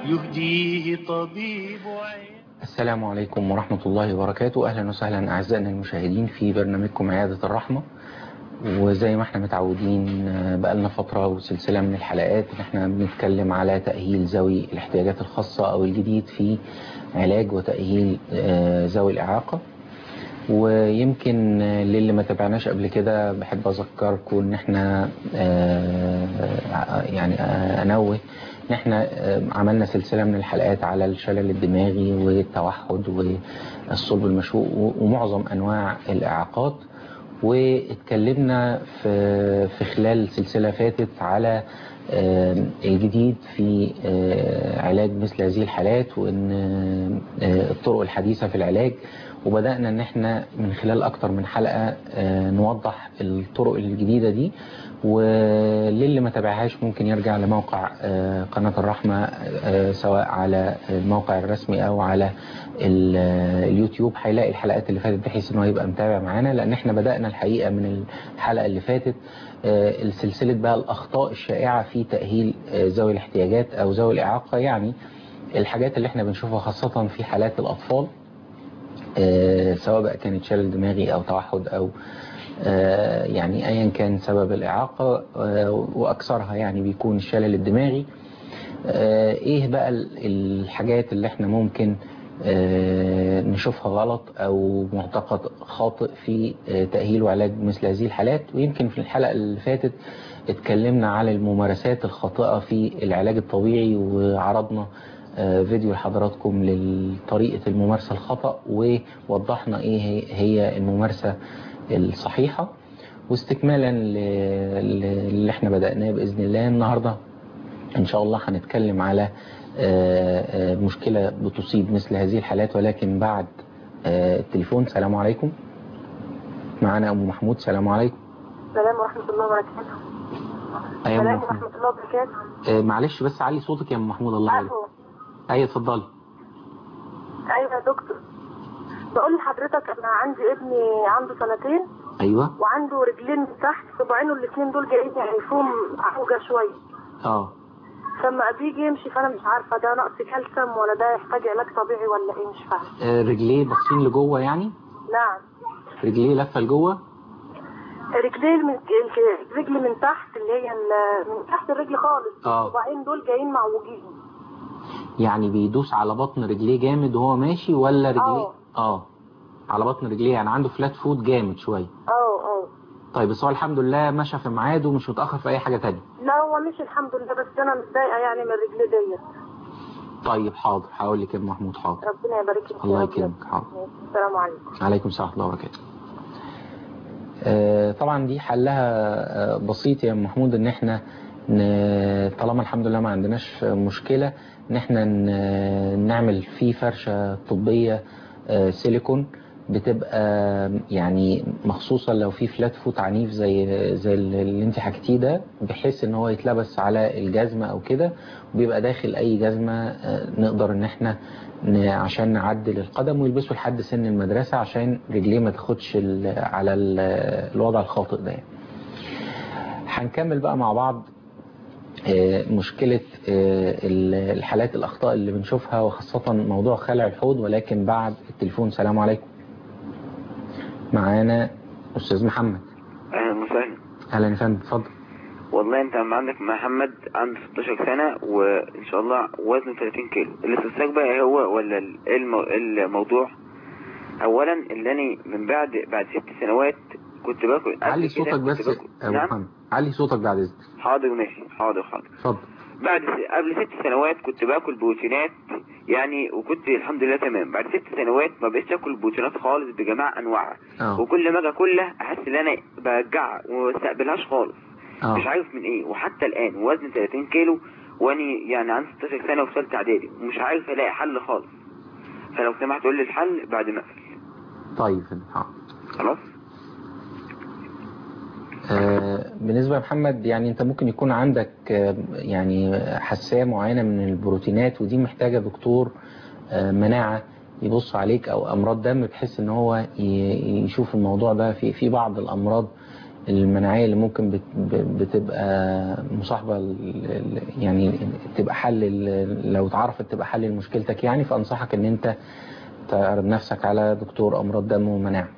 يهديه طبيب عين السلام عليكم ورحمة الله وبركاته أهلا وسهلا أعزائنا المشاهدين في برنامجكم عيادة الرحمة وزي ما احنا متعودين آه، بقالنا فترة وسلسلة من الحلقات ان احنا بنتكلم على تأهيل ذوي الاحتياجات الخاصة او الجديد في علاج وتأهيل آه، ذوي الإعاقة ويمكن آه، للي ما تابعناش قبل كده بحب أذكركم ان احنا آه، يعني آه، أنوه ان احنا آه، عملنا سلسلة من الحلقات على الشلل الدماغي والتوحد والصلب المشوق ومعظم أنواع الإعاقات واتكلمنا في في خلال سلسلة فاتت على آه، الجديد في آه، علاج مثل هذه الحالات وان آه، الطرق الحديثة في العلاج وبدأنا ان احنا من خلال اكتر من حلقة آه، نوضح الطرق الجديدة دي وللي ما تابعهاش ممكن يرجع لموقع آه، قناة الرحمة آه، سواء على الموقع الرسمي او على ال- اليوتيوب هيلاقي الحلقات اللي فاتت بحيث ان هو يبقى متابع معانا لان احنا بدأنا الحقيقة من الحلقة اللي فاتت آه، السلسلة بقى الاخطاء الشائعة في تأهيل آه، ذوي الاحتياجات او ذوي الاعاقة يعني الحاجات اللي احنا بنشوفها خاصة في حالات الاطفال آه، سواء بقى كانت شلل دماغي او توحد او آه، يعني ايا كان سبب الاعاقة آه، واكثرها يعني بيكون الشلل الدماغي آه، ايه بقى ال- الحاجات اللي احنا ممكن آه، نشوفها غلط او معتقد خاطئ في آه، تأهيل وعلاج مثل هذه الحالات ويمكن في الحلقة اللي فاتت اتكلمنا على الممارسات الخاطئة في العلاج الطبيعي وعرضنا آه، فيديو لحضراتكم لطريقة الممارسة الخطأ ووضحنا ايه هي- هي الممارسة الصحيحة واستكمالا ل- ل- اللي احنا بدأناه بإذن الله النهاردة ان شاء الله هنتكلم على آه، آه، مشكلة بتصيب مثل هذه الحالات ولكن بعد آه، التليفون سلام عليكم معنا ام محمود سلام عليكم السلام ورحمة الله وبركاته ايوه أم السلام محمود ورحمة الله وبركاته آه، معلش بس علي صوتك يا ام محمود الله يبارك ألو ايوه اتفضلي أيوة يا دكتور بقول لحضرتك أنا عندي ابني عنده سنتين ايوه وعنده رجلين من تحت صباعينه الاتنين دول جايين يعني فيهم عوجة شوية اه فلما بيجي يمشي فأنا مش عارفة ده نقص كالسيوم ولا ده يحتاج علاج طبيعي ولا إيه مش فاهمة آه، رجليه باصين لجوه يعني نعم رجليه لفه لجوه رجليه من الرجل من تحت اللي هي ال- من تحت الرجل خالص آه. الصباعين دول جايين معوجين يعني بيدوس على بطن رجليه جامد وهو ماشي ولا رجليه آه. اه على بطن رجليه يعني عنده فلات فوت جامد شويه اه اه طيب بس هو الحمد لله مشى في ميعاده ومش متاخر في اي حاجه تانية لا هو مش الحمد لله بس أنا متضايقة يعني من الرجل ديت طيب حاضر هقول لك يا ام محمود حاضر ربنا يبارك لك الله يا رب. يكرمك حاضر السلام عليكم عليكم السلام ورحمه الله وبركاته آه، طبعا دي حلها آه، بسيط يا أم محمود ان احنا ن- طالما الحمد لله ما عندناش مشكلة ان احنا ن- نعمل فيه فرشة طبية آه، سيليكون بتبقى يعني مخصوصة لو في فلات فوت عنيف زي زي اللي انت حكيتيه ده بحيث ان هو يتلبس على الجزمة او كده وبيبقى داخل اي جزمة آه، نقدر ان احنا ن- عشان نعدل القدم ويلبسه لحد سن المدرسة عشان رجليه ما تاخدش ال- على ال- الوضع الخاطئ ده يعني. هنكمل بقى مع بعض آه، مشكلة آه، ال- الحالات الأخطاء اللي بنشوفها وخاصة موضوع خلع الحوض ولكن بعد التليفون سلام عليكم معانا أستاذ محمد اهلا وسهلا أهلا يا فندم اتفضل والله انت عم عندك محمد عنده 16 سنة وان شاء الله وزنه 30 كيلو الاستفسار بقى هو ولا ال- إيه المو... الموضوع اولا اللي انا من بعد بعد ست سنوات كنت باكل قبل علي كده صوتك كنت بس باكل- يا نعم محمد علي صوتك بعد إذنك حاضر ماشي حاضر حاضر اتفضل بعد س- قبل ست سنوات كنت باكل بروتينات يعني وكنت الحمد لله تمام بعد ست سنوات ما بقتش اكل بروتينات خالص بجميع انواعها اه وكل ما اجي اكلها احس ان انا برجعها وما بستقبلهاش خالص مش اه عارف من ايه وحتى الان وزني 30 كيلو واني يعني عندي 16 سنه وفي ثالثه اعدادي ومش عارف الاقي حل خالص فلو سمحت قول لي الحل بعد ما اقفل طيب يا فندم حاضر خلاص آه، بالنسبة يا محمد يعني انت ممكن يكون عندك آه، يعني حساسية معينة من البروتينات ودي محتاجة دكتور آه، مناعة يبص عليك او امراض دم بحيث ان هو ي- يشوف الموضوع ده في في بعض الامراض المناعية اللي ممكن بت- ب- بتبقى مصاحبة ل- ل- يعني تبقى حل ال- لو اتعرفت تبقى حل لمشكلتك يعني فأنصحك ان انت تعرض نفسك على دكتور أمراض دم ومناعة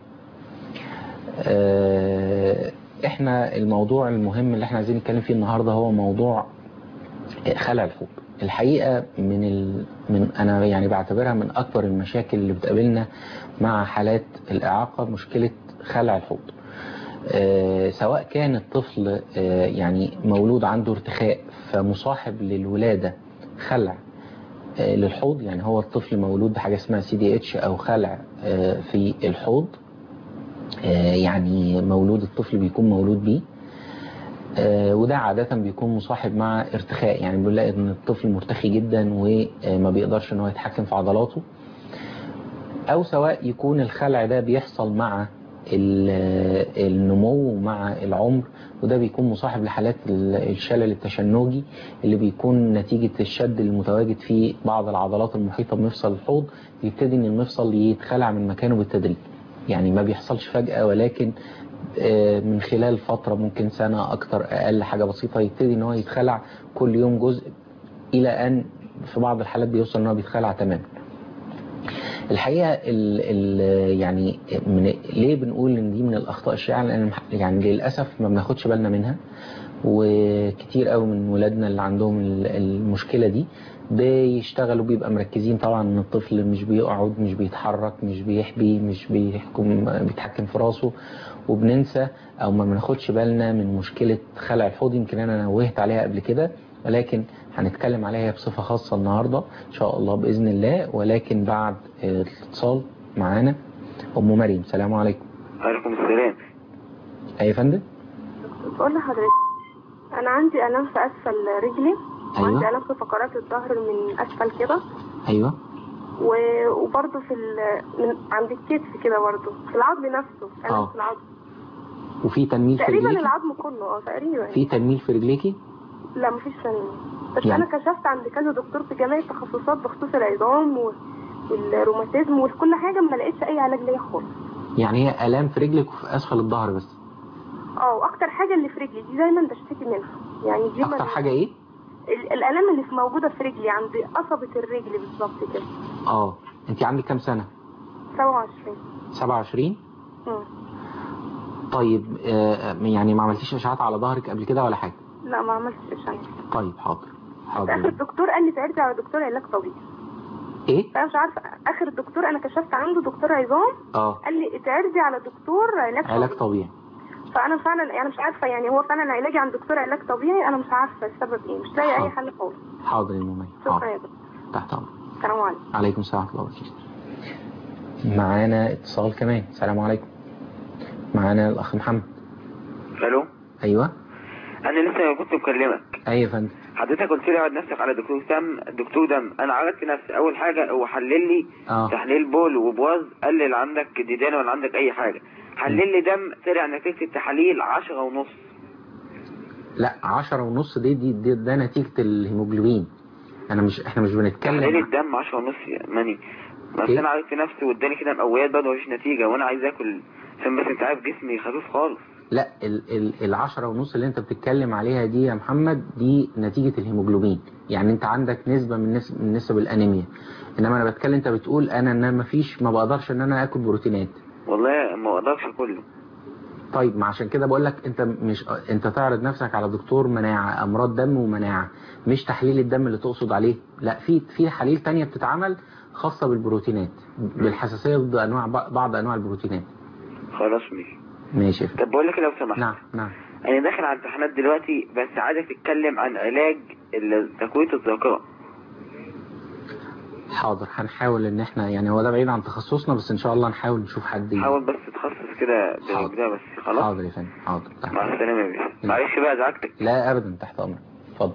آه، احنا الموضوع المهم اللي احنا عايزين نتكلم فيه النهاردة هو موضوع خلع الحوض الحقيقة من ال... من أنا يعني بعتبرها من أكبر المشاكل اللي بتقابلنا مع حالات الإعاقة مشكلة خلع الحوض آه، سواء كان الطفل آه، يعني مولود عنده ارتخاء فمصاحب للولادة خلع آه، للحوض يعني هو الطفل مولود بحاجة اسمها سي دي اتش أو خلع آه، في الحوض آه، يعني مولود الطفل بيكون مولود بيه آه، وده عادة بيكون مصاحب مع ارتخاء يعني بنلاقي ان الطفل مرتخي جدا وما بيقدرش ان هو يتحكم في عضلاته او سواء يكون الخلع ده بيحصل مع ال- النمو مع العمر وده بيكون مصاحب لحالات ال- الشلل التشنجي اللي بيكون نتيجة الشد المتواجد في بعض العضلات المحيطة بمفصل الحوض يبتدي ان المفصل يتخلع من مكانه بالتدريج يعني ما بيحصلش فجأة ولكن آه، من خلال فترة ممكن سنة أكتر أقل حاجة بسيطة يبتدي إن هو يتخلع كل يوم جزء إلى أن في بعض الحالات بيوصل إن هو بيتخلع تماما. الحقيقة ال ال يعني من ليه بنقول إن دي من الأخطاء الشائعة لأن يعني للأسف ما بناخدش بالنا منها وكتير قوي من ولادنا اللي عندهم ال- المشكلة دي بيشتغلوا بيبقى مركزين طبعا ان الطفل مش بيقعد مش بيتحرك مش بيحبي مش بيحكم بيتحكم في راسه وبننسى او ما بناخدش بالنا من مشكلة خلع الحوض يمكن انا نوهت عليها قبل كده ولكن هنتكلم عليها بصفة خاصة النهاردة ان شاء الله بإذن الله ولكن بعد آه، الاتصال معانا ام مريم سلام عليكم عليكم السلام اي يا فندم بقول لحضرتك انا عندي الام في اسفل رجلي وعندي أيوة. الام في فقرات الظهر من اسفل كده ايوه و- وبرضه في ال- من عند الكتف كده برضه في العظم نفسه الم آه. في العظم وفي تنميل في تقريبا رجليكي العظم كله اه تقريبا في تنميل في رجليكي لا مفيش تنميل بس يعني- انا كشفت عند كذا دكتور في جميع التخصصات بخصوص العظام و- والروماتيزم وكل حاجه ما لقيتش اي علاج ليا خالص يعني هي الام في رجلك وفي اسفل الظهر بس اه واكتر حاجه اللي في رجلي دي دايما بشتكي منها يعني دي اكتر من- حاجه ايه ال- الالام اللي في موجوده في رجلي عند قصبه الرجل بالظبط كده اه انت عندك كام سنه 27 27 مم. طيب آه يعني ما عملتيش اشعاعات على ظهرك قبل كده ولا حاجه لا ما عملتش اشعه طيب حاضر اخر حاضر الدكتور قال لي تعرضي على دكتور علاج طبيعي ايه فانا مش عارفه اخر الدكتور انا كشفت عنده دكتور عظام اه قال لي تعرضي على دكتور علاج علاج طبيعي طبيعي فانا فعلا يعني مش عارفه يعني هو فعلا علاجي عند دكتور علاج طبيعي انا مش عارفه السبب ايه مش لاقي اي حاضر. حل خالص حاضر يا ماما شكرا حاضر يا دكتور تحت امرك السلام عليكم عليكم السلام ورحمه الله وبركاته معانا اتصال كمان السلام عليكم معانا الاخ محمد الو ايوه انا لسه كنت مكلمك ايوه يا فندم حضرتك قلت لي اقعد نفسك على دكتور دم دكتور دم انا عرضت نفسي اول حاجه هو حلل لي اه تحليل بول وبواز قال لي لا عندك ديدان ولا عندك اي حاجه حلل لي دم طلع نتيجه التحاليل عشرة ونص لا عشرة ونص دي دي, دي ده نتيجه الهيموجلوبين انا مش احنا مش تحليل بنتكلم الدم عشرة ونص يا ماني بس إيه؟ انا عرفت نفسي واداني كده مقويات برضه مفيش نتيجه وانا عايز اكل عشان بس انت عارف جسمي خفيف خالص لا ال ال العشرة ونص اللي انت بتتكلم عليها دي يا محمد دي نتيجة الهيموجلوبين يعني انت عندك نسبة من نسب, من نسب الانيميا انما انا بتكلم انت بتقول انا ان ما فيش ما بقدرش ان انا اكل بروتينات والله ما اقدرش كله طيب ما عشان كده بقول لك انت مش انت تعرض نفسك على دكتور مناعة امراض دم ومناعة مش تحليل الدم اللي تقصد عليه لا في في تحاليل تانية بتتعمل خاصة بالبروتينات بالحساسية ضد انواع بعض انواع البروتينات خلاص ماشي ماشي يا فندم. طب بقول لك لو سمحت نعم نعم انا داخل على امتحانات دلوقتي بس عايزك تتكلم عن علاج ال- تقويه الذاكره حاضر هنحاول ان احنا يعني هو ده بعيد عن تخصصنا بس ان شاء الله نحاول نشوف حد ي- حاول بس تخصص كده حاضر. بالبداية بس خلاص حاضر يا فندم حاضر تحت مع السلامه يا باشا معلش بقى ازعجتك لا ابدا تحت امرك اتفضل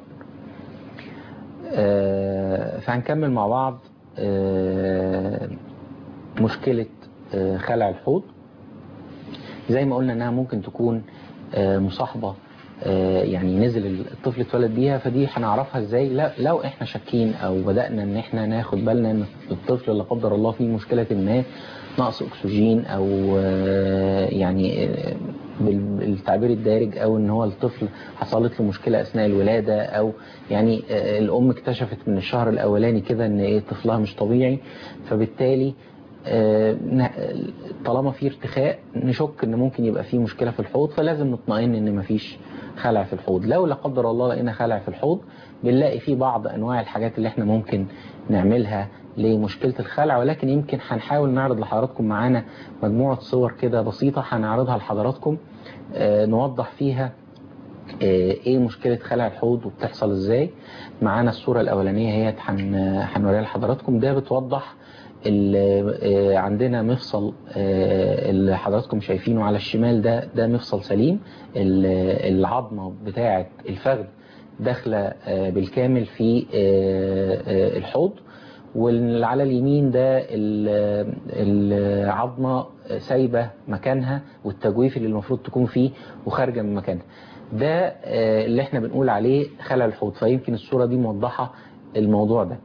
آه فهنكمل مع بعض آه مشكلة آه خلع الحوض زي ما قلنا انها ممكن تكون آه مصاحبة آه يعني نزل الطفل اتولد بيها فدي هنعرفها ازاي لا لو احنا شاكين او بدأنا ان احنا ناخد بالنا ان الطفل لا قدر الله فيه مشكلة ما نقص اكسجين او آه يعني آه بال- بالتعبير الدارج او ان هو الطفل حصلت له مشكله اثناء الولاده او يعني آه، الام اكتشفت من الشهر الاولاني كده ان ايه طفلها مش طبيعي فبالتالي آه، ن- طالما في ارتخاء نشك ان ممكن يبقى في مشكله في الحوض فلازم نطمئن ان مفيش خلع في الحوض لو لا قدر الله لقينا خلع في الحوض بنلاقي في بعض انواع الحاجات اللي احنا ممكن نعملها لمشكله الخلع ولكن يمكن هنحاول نعرض لحضراتكم معانا مجموعه صور كده بسيطه هنعرضها لحضراتكم آه، نوضح فيها آه، ايه مشكله خلع الحوض وبتحصل ازاي معانا الصوره الاولانيه هي هن- هنوريها لحضراتكم ده بتوضح ال- آه، عندنا مفصل آه، اللي حضراتكم شايفينه على الشمال ده ده مفصل سليم ال- العظمه بتاعه الفخذ داخله آه، بالكامل في آه، آه، الحوض واللي على اليمين ده ال- العظمه سايبه مكانها والتجويف اللي المفروض تكون فيه وخارجه من مكانها ده آه، اللي احنا بنقول عليه خلع الحوض فيمكن الصوره دي موضحه الموضوع ده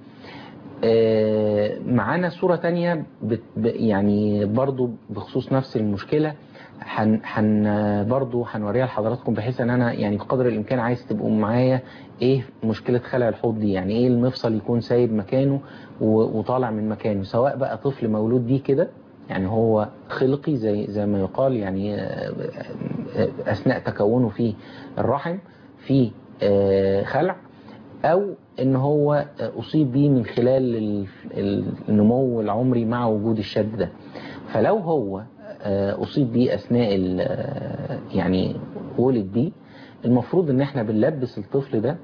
آه، معانا صورة تانية بت ب- يعني برضو بخصوص نفس المشكلة حن حن برضو هنوريها لحضراتكم بحيث ان انا يعني بقدر الامكان عايز تبقوا معايا ايه مشكلة خلع الحوض دي يعني ايه المفصل يكون سايب مكانه و- وطالع من مكانه سواء بقى طفل مولود بيه كده يعني هو خلقي زي زي ما يقال يعني آه، آه، اثناء تكونه في الرحم في آه، خلع او ان هو اصيب بيه من خلال ال- ال- النمو العمري مع وجود الشد ده فلو هو آه، اصيب بيه اثناء ال- آه، يعني ولد بيه المفروض ان احنا بنلبس الطفل ده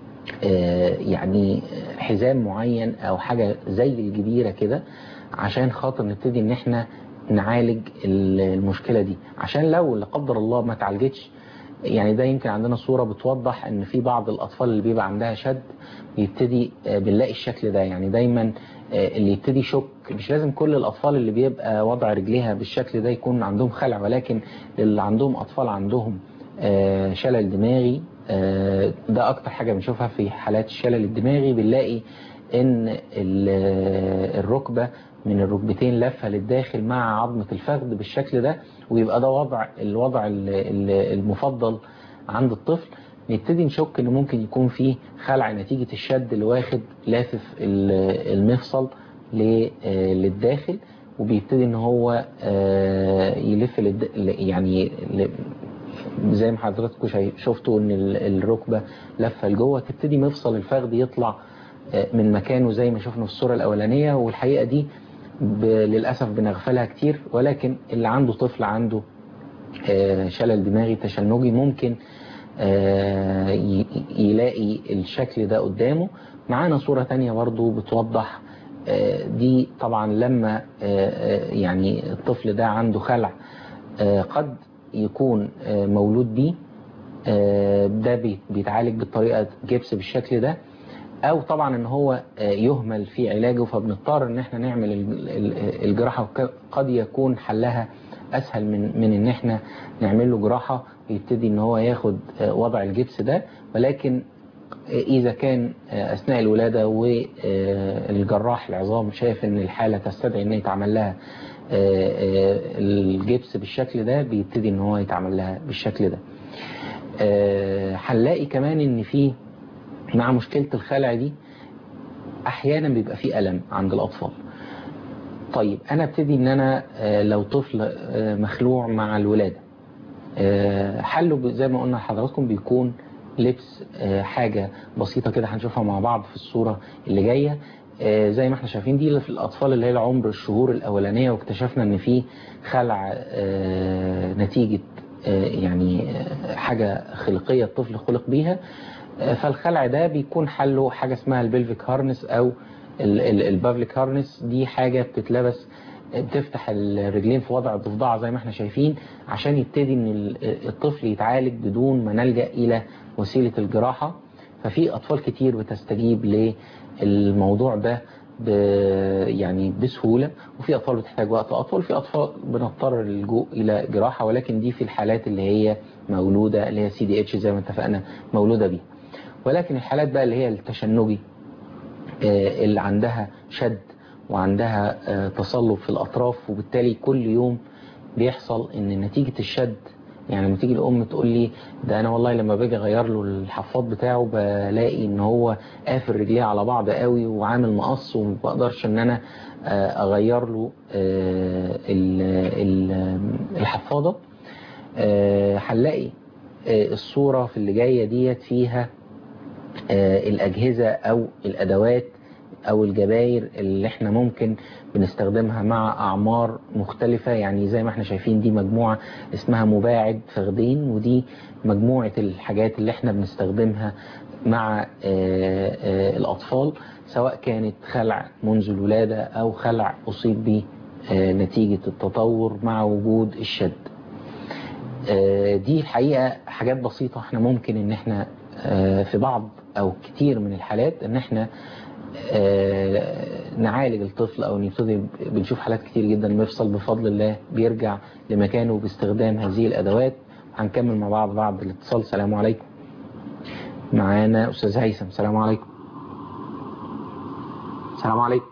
آه، يعني حزام معين او حاجة زي الجبيرة كده عشان خاطر نبتدي ان احنا نعالج ال- المشكلة دي عشان لو لا قدر الله ما اتعالجتش يعني ده يمكن عندنا صورة بتوضح ان في بعض الاطفال اللي بيبقى عندها شد بيبتدي آه، بنلاقي الشكل ده يعني دايما آه، اللي يبتدي يشك مش لازم كل الاطفال اللي بيبقى وضع رجليها بالشكل ده يكون عندهم خلع ولكن اللي عندهم اطفال عندهم آه، شلل دماغي آه، ده اكتر حاجة بنشوفها في حالات الشلل الدماغي بنلاقي ان ال- آه، الركبة من الركبتين لفة للداخل مع عظمة الفخذ بالشكل ده ويبقى ده وضع الوضع ال- ال- المفضل عند الطفل نبتدي نشك ان ممكن يكون فيه خلع نتيجة الشد اللي واخد لافف ال- المفصل ل- آه، للداخل وبيبتدي ان هو آه، يلف للد... يعني ل- زي ما حضراتكم شايف- شفتوا ان ال- الركبة لفة لجوه تبتدي مفصل الفخذ يطلع آه، من مكانه زي ما شفنا في الصورة الأولانية والحقيقة دي ب... للأسف بنغفلها كتير ولكن اللي عنده طفل عنده آه، شلل دماغي تشنجي ممكن آه، ي- يلاقي الشكل ده قدامه معانا صورة تانية برضو بتوضح آه، دي طبعا لما آه، آه، يعني الطفل ده عنده خلع آه، قد يكون آه، مولود بيه آه، ده بي- بيتعالج بالطريقة جبس بالشكل ده او طبعا ان هو آه، يهمل في علاجه فبنضطر ان احنا نعمل ال- ال- الجراحة وك- قد يكون حلها اسهل من من ان احنا نعمل له جراحة يبتدي ان هو ياخد آه، وضع الجبس ده ولكن إذا كان أثناء الولادة والجراح العظام شايف إن الحالة تستدعي إن يتعمل لها الجبس بالشكل ده بيبتدي إن هو يتعمل لها بالشكل ده هنلاقي كمان إن في مع مشكلة الخلع دي أحيانا بيبقى في ألم عند الأطفال طيب أنا ابتدي إن أنا لو طفل مخلوع مع الولادة حله زي ما قلنا لحضراتكم بيكون لبس حاجة بسيطة كده هنشوفها مع بعض في الصورة اللي جاية زي ما احنا شايفين دي في الأطفال اللي هي العمر الشهور الأولانية واكتشفنا ان في خلع نتيجة يعني حاجة خلقية الطفل خلق بيها فالخلع ده بيكون حله حاجة اسمها البلفيك هارنس أو البافليك هارنس دي حاجة بتتلبس بتفتح الرجلين في وضع الضفدعة زي ما احنا شايفين عشان يبتدي ان الطفل يتعالج بدون ما نلجأ الى وسيلة الجراحة ففي اطفال كتير بتستجيب للموضوع ده ب يعني بسهولة وفي اطفال بتحتاج وقت اطول في اطفال بنضطر للجوء الى جراحة ولكن دي في الحالات اللي هي مولودة اللي هي سي دي اتش زي ما اتفقنا مولودة بيها ولكن الحالات بقى اللي هي التشنجي اللي عندها شد وعندها تصلب في الأطراف وبالتالي كل يوم بيحصل ان نتيجة الشد يعني لما تيجي الام تقول لي ده انا والله لما باجي اغير له الحفاض بتاعه بلاقي ان هو قافل رجليه على بعض قوي وعامل مقص وما بقدرش ان انا آه، اغير له آه، ال- ال- الحفاضه آه، هنلاقي آه، الصوره في اللي جايه ديت فيها آه، الأجهزة أو الأدوات أو الجباير اللي احنا ممكن بنستخدمها مع أعمار مختلفة يعني زي ما احنا شايفين دي مجموعة اسمها مباعد فخدين ودي مجموعة الحاجات اللي احنا بنستخدمها مع آه، آه، الأطفال سواء كانت خلع منذ الولادة أو خلع أصيب به آه، نتيجة التطور مع وجود الشد آه، دي الحقيقة حاجات بسيطة احنا ممكن ان احنا آه، في بعض او كتير من الحالات ان احنا آه، نعالج الطفل او نبتدي بنشوف حالات كتير جدا مفصل بفضل الله بيرجع لمكانه باستخدام هذه الادوات هنكمل مع بعض بعد الاتصال السلام عليكم معانا استاذ هيثم السلام عليكم السلام عليكم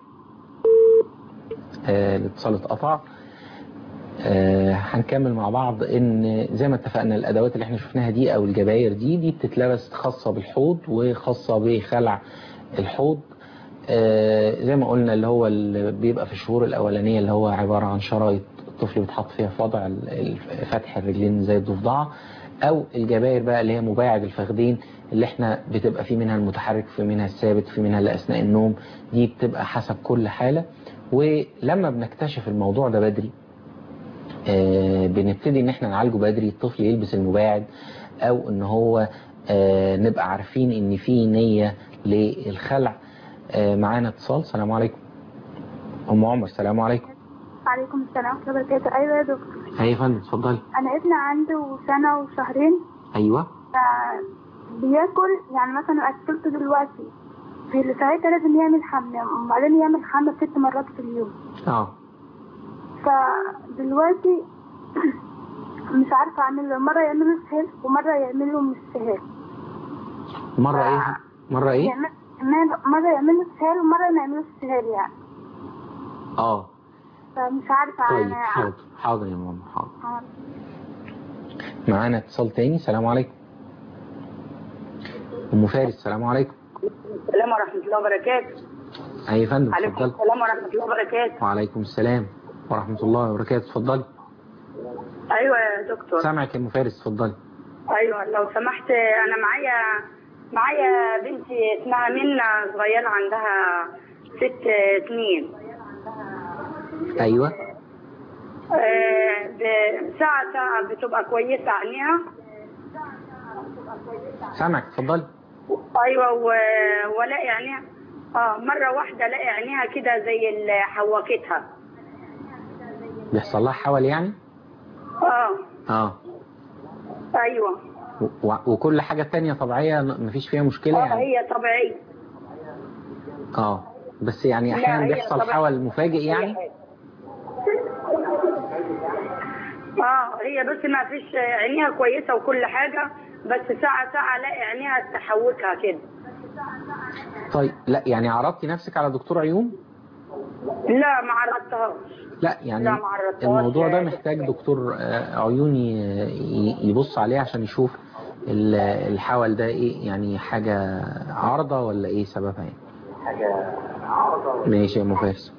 آه، الاتصال اتقطع آه، هنكمل مع بعض ان زي ما اتفقنا الادوات اللي احنا شفناها دي او الجباير دي دي بتتلبس خاصة بالحوض وخاصة بخلع الحوض آه، زي ما قلنا اللي هو اللي بيبقى في الشهور الاولانية اللي هو عبارة عن شرايط الطفل بيتحط فيها في وضع ال- ال- فتح الرجلين زي الضفدعة او الجباير بقى اللي هي مباعد الفخدين اللي احنا بتبقى في منها المتحرك في منها الثابت في منها اللي اثناء النوم دي بتبقى حسب كل حالة ولما بنكتشف الموضوع ده بدري آه، بنبتدي ان احنا نعالجه بدري الطفل يلبس المباعد او ان هو آه، نبقى عارفين ان في نية للخلع آه، معانا اتصال السلام عليكم ام عمر السلام عليكم عليكم السلام ورحمة الله وبركاته أيوة يا دكتور هيا يا فندم اتفضلي أنا ابني عنده سنة وشهرين ايوه ف- بياكل يعني مثلا أكلته دلوقتي في ساعتها لازم يعمل حمل وبعدين يعمل حمل ست مرات في اليوم اه فدلوقتي مش عارفة أعمل له مرة يعمل له سهل ومرة يعمل له مش سهل مرة ايه مرة ايه يعمل مرة يعمل له سهل ومرة ما يعملوش سهل يعني اه فمش عارفة طيب أنا حاضر حاضر يا ماما حاضر آه. معانا اتصال تاني السلام عليكم ام فارس السلام عليكم السلام ورحمة الله وبركاته اي يا فندم عليكم اتفضلي السلام ورحمة الله وبركاته وعليكم السلام ورحمة الله وبركاته اتفضلي أيوة يا دكتور سامعك يا ام فارس اتفضلي أيوة لو سمحت أنا معايا معايا بنتي اسمها منى صغيرة عندها ست سنين ايوه آه، ب- ساعة ساعة بتبقى كويسة عينيها سامعك اتفضلي أيوة و- ولاقي عينيها اه مرة واحدة الاقي عينيها كده زي اللي حوكتها بيحصل لها حول يعني اه اه ايوه و- و- وكل حاجة تانية طبيعية ن- مفيش فيها مشكلة اه يعني هي طبيعية اه بس يعني لا، احيانا هي بيحصل طبيعية. حول مفاجئ يعني اه هي بس ما فيش عينيها كويسة وكل حاجة بس ساعة ساعة الاقي عينيها تحوكها كده طيب لا يعني عرضتي نفسك على دكتور عيون لا ما عرضتهاش لا يعني لا، ما عرضتهاش الموضوع ده يا محتاج دكتور آه، عيون ي- ي- يبص عليه عشان يشوف ال- الحول ده ايه يعني حاجة عارضة ولا ايه سببها يعني ماشي يا ام فارس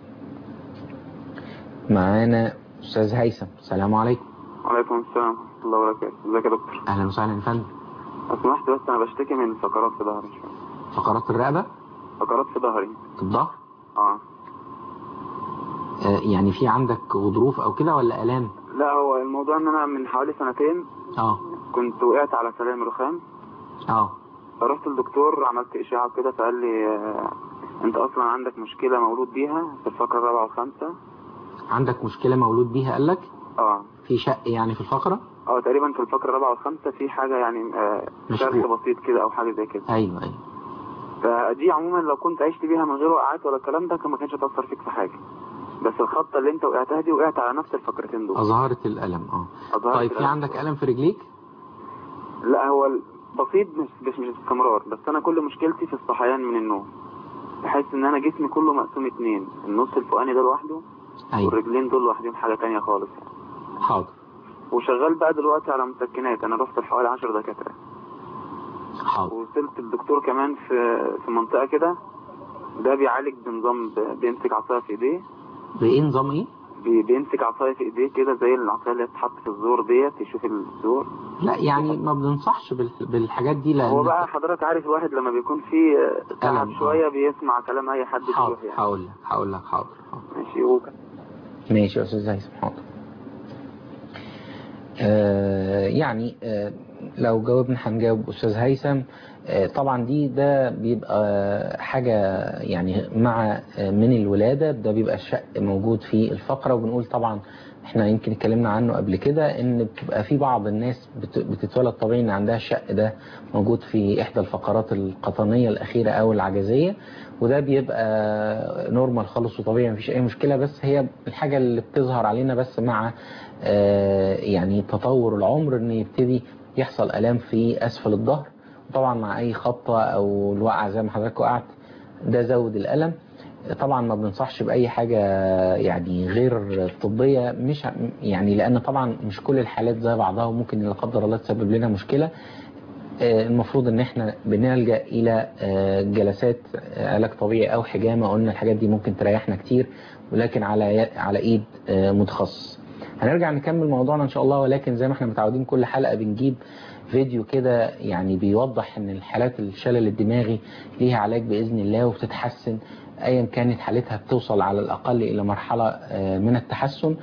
معانا استاذ هيثم السلام عليكم وعليكم السلام ورحمة الله وبركاته ازيك يا دكتور اهلا وسهلا يا فندم لو سمحت بس انا بشتكي من فقرات في ظهري شوية فقرات الرقبة فقرات في ظهري في الظهر اه آه، يعني في عندك غضروف او كده ولا الام لا هو الموضوع ان انا من حوالي سنتين اه كنت وقعت على سلام رخام اه فرحت الدكتور عملت اشعه كده فقال لي آه، انت اصلا عندك مشكله مولود بيها في الفقره الرابعه والخامسه عندك مشكلة مولود بيها قالك اه في شق يعني في الفقرة اه تقريبا في الفقره الرابعه والخامسه في حاجه يعني آه، مشكوك. شرخ بسيط كده او حاجه زي كده ايوه ايوه فدي عموما لو كنت عشت بيها من غير وقعات ولا الكلام ده كان ما كانش هتاثر فيك في حاجه بس الخبطه اللي انت وقعتها دي وقعت على نفس الفقرتين دول اظهرت الالم اه أظهرت طيب في الألم. عندك الم في رجليك لا هو بسيط مش مش مش استمرار بس انا كل مشكلتي في الصحيان من النوم بحس ان انا جسمي كله مقسوم اتنين النص الفوقاني ده لوحده ايوه والرجلين دول لوحدهم حاجه تانية خالص حاضر وشغال بقى دلوقتي على مسكنات انا رحت لحوالي 10 دكاتره حاضر ووصلت الدكتور كمان في في منطقه كده ده بيعالج بنظام ب- بيمسك عصايه في ايديه بايه نظام ايه بي- بيمسك عصايه في ايديه كده زي العصايه اللي بتتحط في الزور ديت يشوف الزور لا يعني ما بننصحش بال- بالحاجات دي لان هو بقى حضرتك عارف الواحد لما بيكون فيه تعب ألم، آه. شويه بيسمع كلام اي حد حاضر بيروح يعني هقول لك هقول لك حاضر حاضر. ماشي هو ماشي يا استاذ هيثم حاضر آه يعني آه لو جاوبنا هنجاوب استاذ هيثم آه طبعا دي ده بيبقى حاجة يعني مع آه من الولادة ده بيبقى الشق موجود في الفقرة وبنقول طبعا احنا يمكن اتكلمنا عنه قبل كده ان بتبقى في بعض الناس بت- بتتولد طبيعي ان عندها الشق ده موجود في احدى الفقرات القطنية الاخيرة او العجزية وده بيبقى نورمال خالص وطبيعي مفيش اي مشكلة بس هي الحاجة اللي بتظهر علينا بس مع آه، يعني تطور العمر ان يبتدي يحصل الام في اسفل الظهر وطبعا مع اي خبطة او الوقعة زي ما حضرتك وقعت ده زود الالم طبعا ما بننصحش باي حاجة يعني غير طبية مش ع- يعني لان طبعا مش كل الحالات زي بعضها وممكن لا قدر الله تسبب لنا مشكلة آه، المفروض ان احنا بنلجأ الى آه، جلسات آه، علاج طبيعي او حجامة قلنا الحاجات دي ممكن تريحنا كتير ولكن على ي- على ايد آه، متخصص هنرجع نكمل موضوعنا ان شاء الله ولكن زي ما احنا متعودين كل حلقة بنجيب فيديو كده يعني بيوضح ان الحالات الشلل الدماغي ليها علاج باذن الله وبتتحسن ايا كانت حالتها بتوصل على الاقل الى مرحلة آه، من التحسن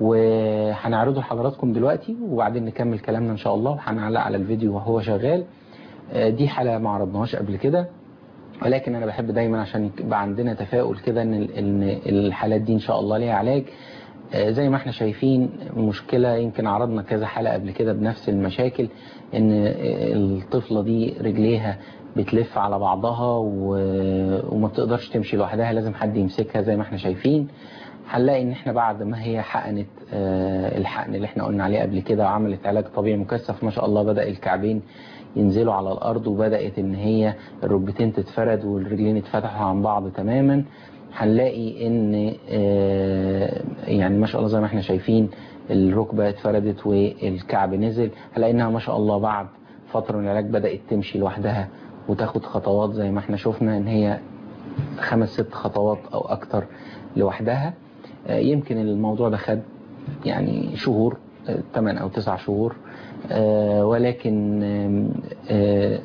وهنعرضه لحضراتكم دلوقتي وبعدين نكمل كلامنا ان شاء الله وهنعلق على الفيديو وهو شغال آه، دي حالة ما عرضناهاش قبل كده ولكن انا بحب دايما عشان يبقى عندنا تفاؤل كده ان ال- ان الحالات دي ان شاء الله ليها علاج آه، زي ما احنا شايفين مشكلة يمكن عرضنا كذا حلقة قبل كده بنفس المشاكل ان آه، الطفلة دي رجليها بتلف على بعضها و- وما بتقدرش تمشي لوحدها لازم حد يمسكها زي ما احنا شايفين هنلاقي ان احنا بعد ما هي حقنت آه، الحقن اللي احنا قلنا عليه قبل كده وعملت علاج طبيعي مكثف ما شاء الله بدأ الكعبين ينزلوا على الارض وبدأت ان هي الركبتين تتفرد والرجلين اتفتحوا عن بعض تماما هنلاقي ان آه، يعني ما شاء الله زي ما احنا شايفين الركبة اتفردت والكعب نزل هنلاقي انها ما شاء الله بعد فترة من العلاج بدأت تمشي لوحدها وتاخد خطوات زي ما احنا شفنا ان هي خمس ست خطوات او اكتر لوحدها آه، يمكن الموضوع ده خد يعني شهور 8 او 9 شهور آه، ولكن آم، آه،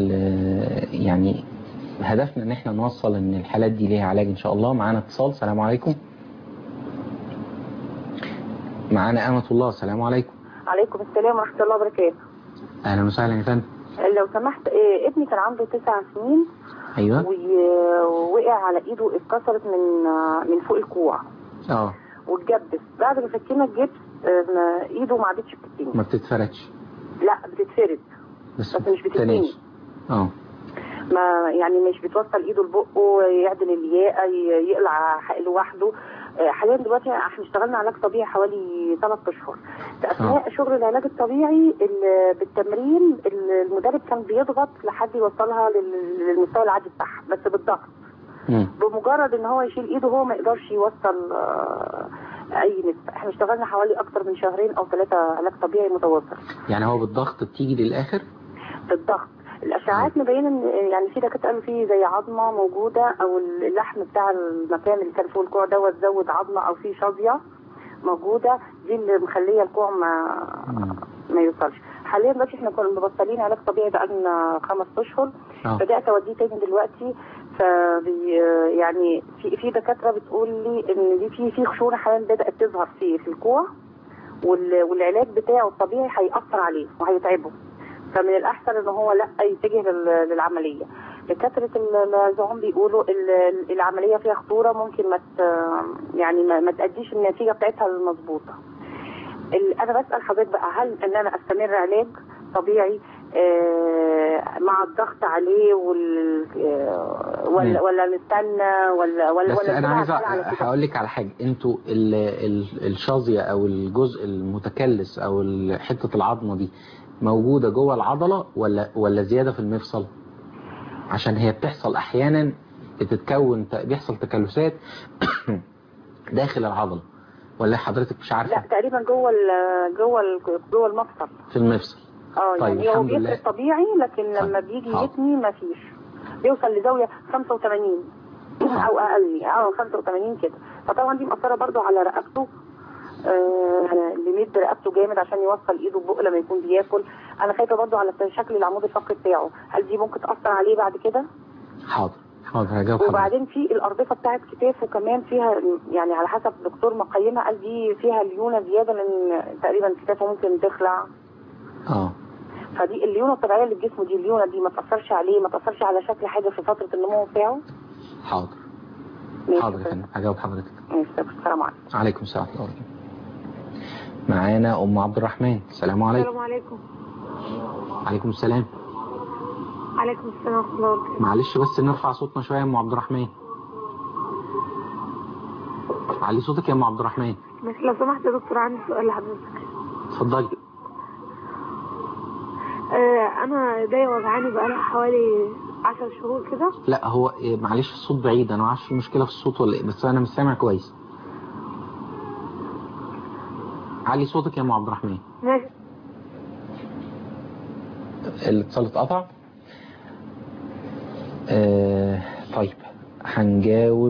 ال- يعني هدفنا ان احنا نوصل ان الحالات دي ليها علاج ان شاء الله معانا اتصال السلام عليكم معانا أمة الله السلام عليكم عليكم السلام ورحمة الله وبركاته اهلا وسهلا يا فندم لو سمحت إيه، ابني كان عنده تسع سنين ايوه وي- ووقع على ايده اتكسرت من من فوق الكوع اه واتجبس بعد ما فكينا الجبس آم، ايده ما عادتش بتتني ما بتتفردش لا بتتفرد بس بس مش بتتني بتتنيش. اه ما يعني مش بتوصل ايده لبقه يعدل الياقه ي- يقلع حق لوحده آه، حاليا دلوقتي احنا اشتغلنا علاج طبيعي حوالي ثلاث اشهر في اثناء شغل العلاج الطبيعي ال- بالتمرين ال- المدرب كان بيضغط لحد يوصلها لل- للمستوى العادي بتاعها بس بالضغط مم. بمجرد ان هو يشيل ايده هو ما يقدرش يوصل آه، اي نسبه احنا اشتغلنا حوالي اكتر من شهرين او ثلاثه علاج طبيعي متواصل يعني هو بالضغط بتيجي للاخر بالضغط الاشعاعات مبينه ان يعني في دكاتره قالوا فيه زي عظمه موجوده او اللحم بتاع المكان اللي كان فوق الكوع دوت زود عظمه او في شظيه موجوده دي اللي مخليه الكوع ما ما يوصلش حاليا دلوقتي احنا كنا مبطلين علاج طبيعي بقالنا خمس اشهر اه بدات اوديه تاني دلوقتي فبي يعني في في دكاتره بتقول لي ان دي في في خشونه حاليا بدات تظهر في في الكوع وال- والعلاج بتاعه الطبيعي هيأثر عليه وهيتعبه فمن الأحسن إن هو لا يتجه لل- للعملية دكاترة العظام بيقولوا ال- العملية فيها خطورة ممكن ما ت- يعني ما, ما تأديش النتيجة بتاعتها المظبوطة ال- أنا بسأل حضرتك بقى هل إن أنا أستمر علاج طبيعي آه، مع الضغط عليه وال آه، ولا مم. ولا نستنى ولا ولا بس ولا انا نسيبها عايز على على كده؟ هقول لك على حاجه انتوا ال- ال- الشظيه او الجزء المتكلس او ال- حته العظمه دي موجوده جوه العضله ولا ولا زياده في المفصل عشان هي بتحصل احيانا بتتكون ت- بيحصل تكلسات داخل العضله ولا حضرتك مش لا عارفه تقريبا جوه ال- جوه ال- جوه المفصل في المفصل اه طيب، يعني هو الحمد لله. بيفرق طبيعي لكن لما طيب، بيجي حاضر. يتني ما فيش بيوصل لزاويه 85 او اقل اه 85 كده فطبعا دي مأثره برضو على رقبته آه بيمد رقبته جامد عشان يوصل ايده ببق لما يكون بياكل انا خايفه برضو على شكل العمود الفقري بتاعه هل دي ممكن تاثر عليه بعد كده حاضر حاضر هجاوب حضرتك وبعدين في الارضفه بتاعت كتافه كمان فيها يعني على حسب الدكتور مقيمها قال دي فيها ليونه زياده لان تقريبا كتافه ممكن تخلع اه فدي الليونه الطبيعيه اللي في جسمه دي الليونه دي ما تاثرش عليه ما تاثرش على شكل حاجه في فتره النمو بتاعه حاضر ماشي حاضر يا فندم هجاوب حضرتك ماشي السلام عليكم عليكم السلام ورحمه الله وبركاته. معانا ام عبد الرحمن السلام عليكم السلام عليكم عليكم السلام عليكم السلام ورحمة الله وبركاته معلش بس نرفع صوتنا شويه يا ام عبد الرحمن علي صوتك يا ام عبد الرحمن بس لو سمحت يا دكتور عندي سؤال لحضرتك اتفضلي آه أنا ايديا وجعاني بقالها حوالي عشر شهور كده لا هو إيه، معلش الصوت بعيد انا ما اعرفش في مشكله في الصوت ولا ايه بس انا مش سامع كويس علي صوتك يا ام عبد الرحمن ماشي الاتصال اتقطع آه طيب هنجاوب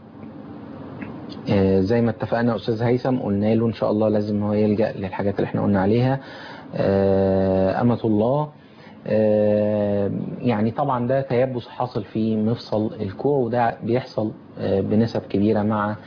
آه زي ما اتفقنا يا استاذ هيثم قلنا له ان شاء الله لازم هو يلجا للحاجات اللي احنا قلنا عليها آه امه الله آه يعني طبعا ده تيبس حاصل في مفصل الكوع وده بيحصل آه بنسب كبيره مع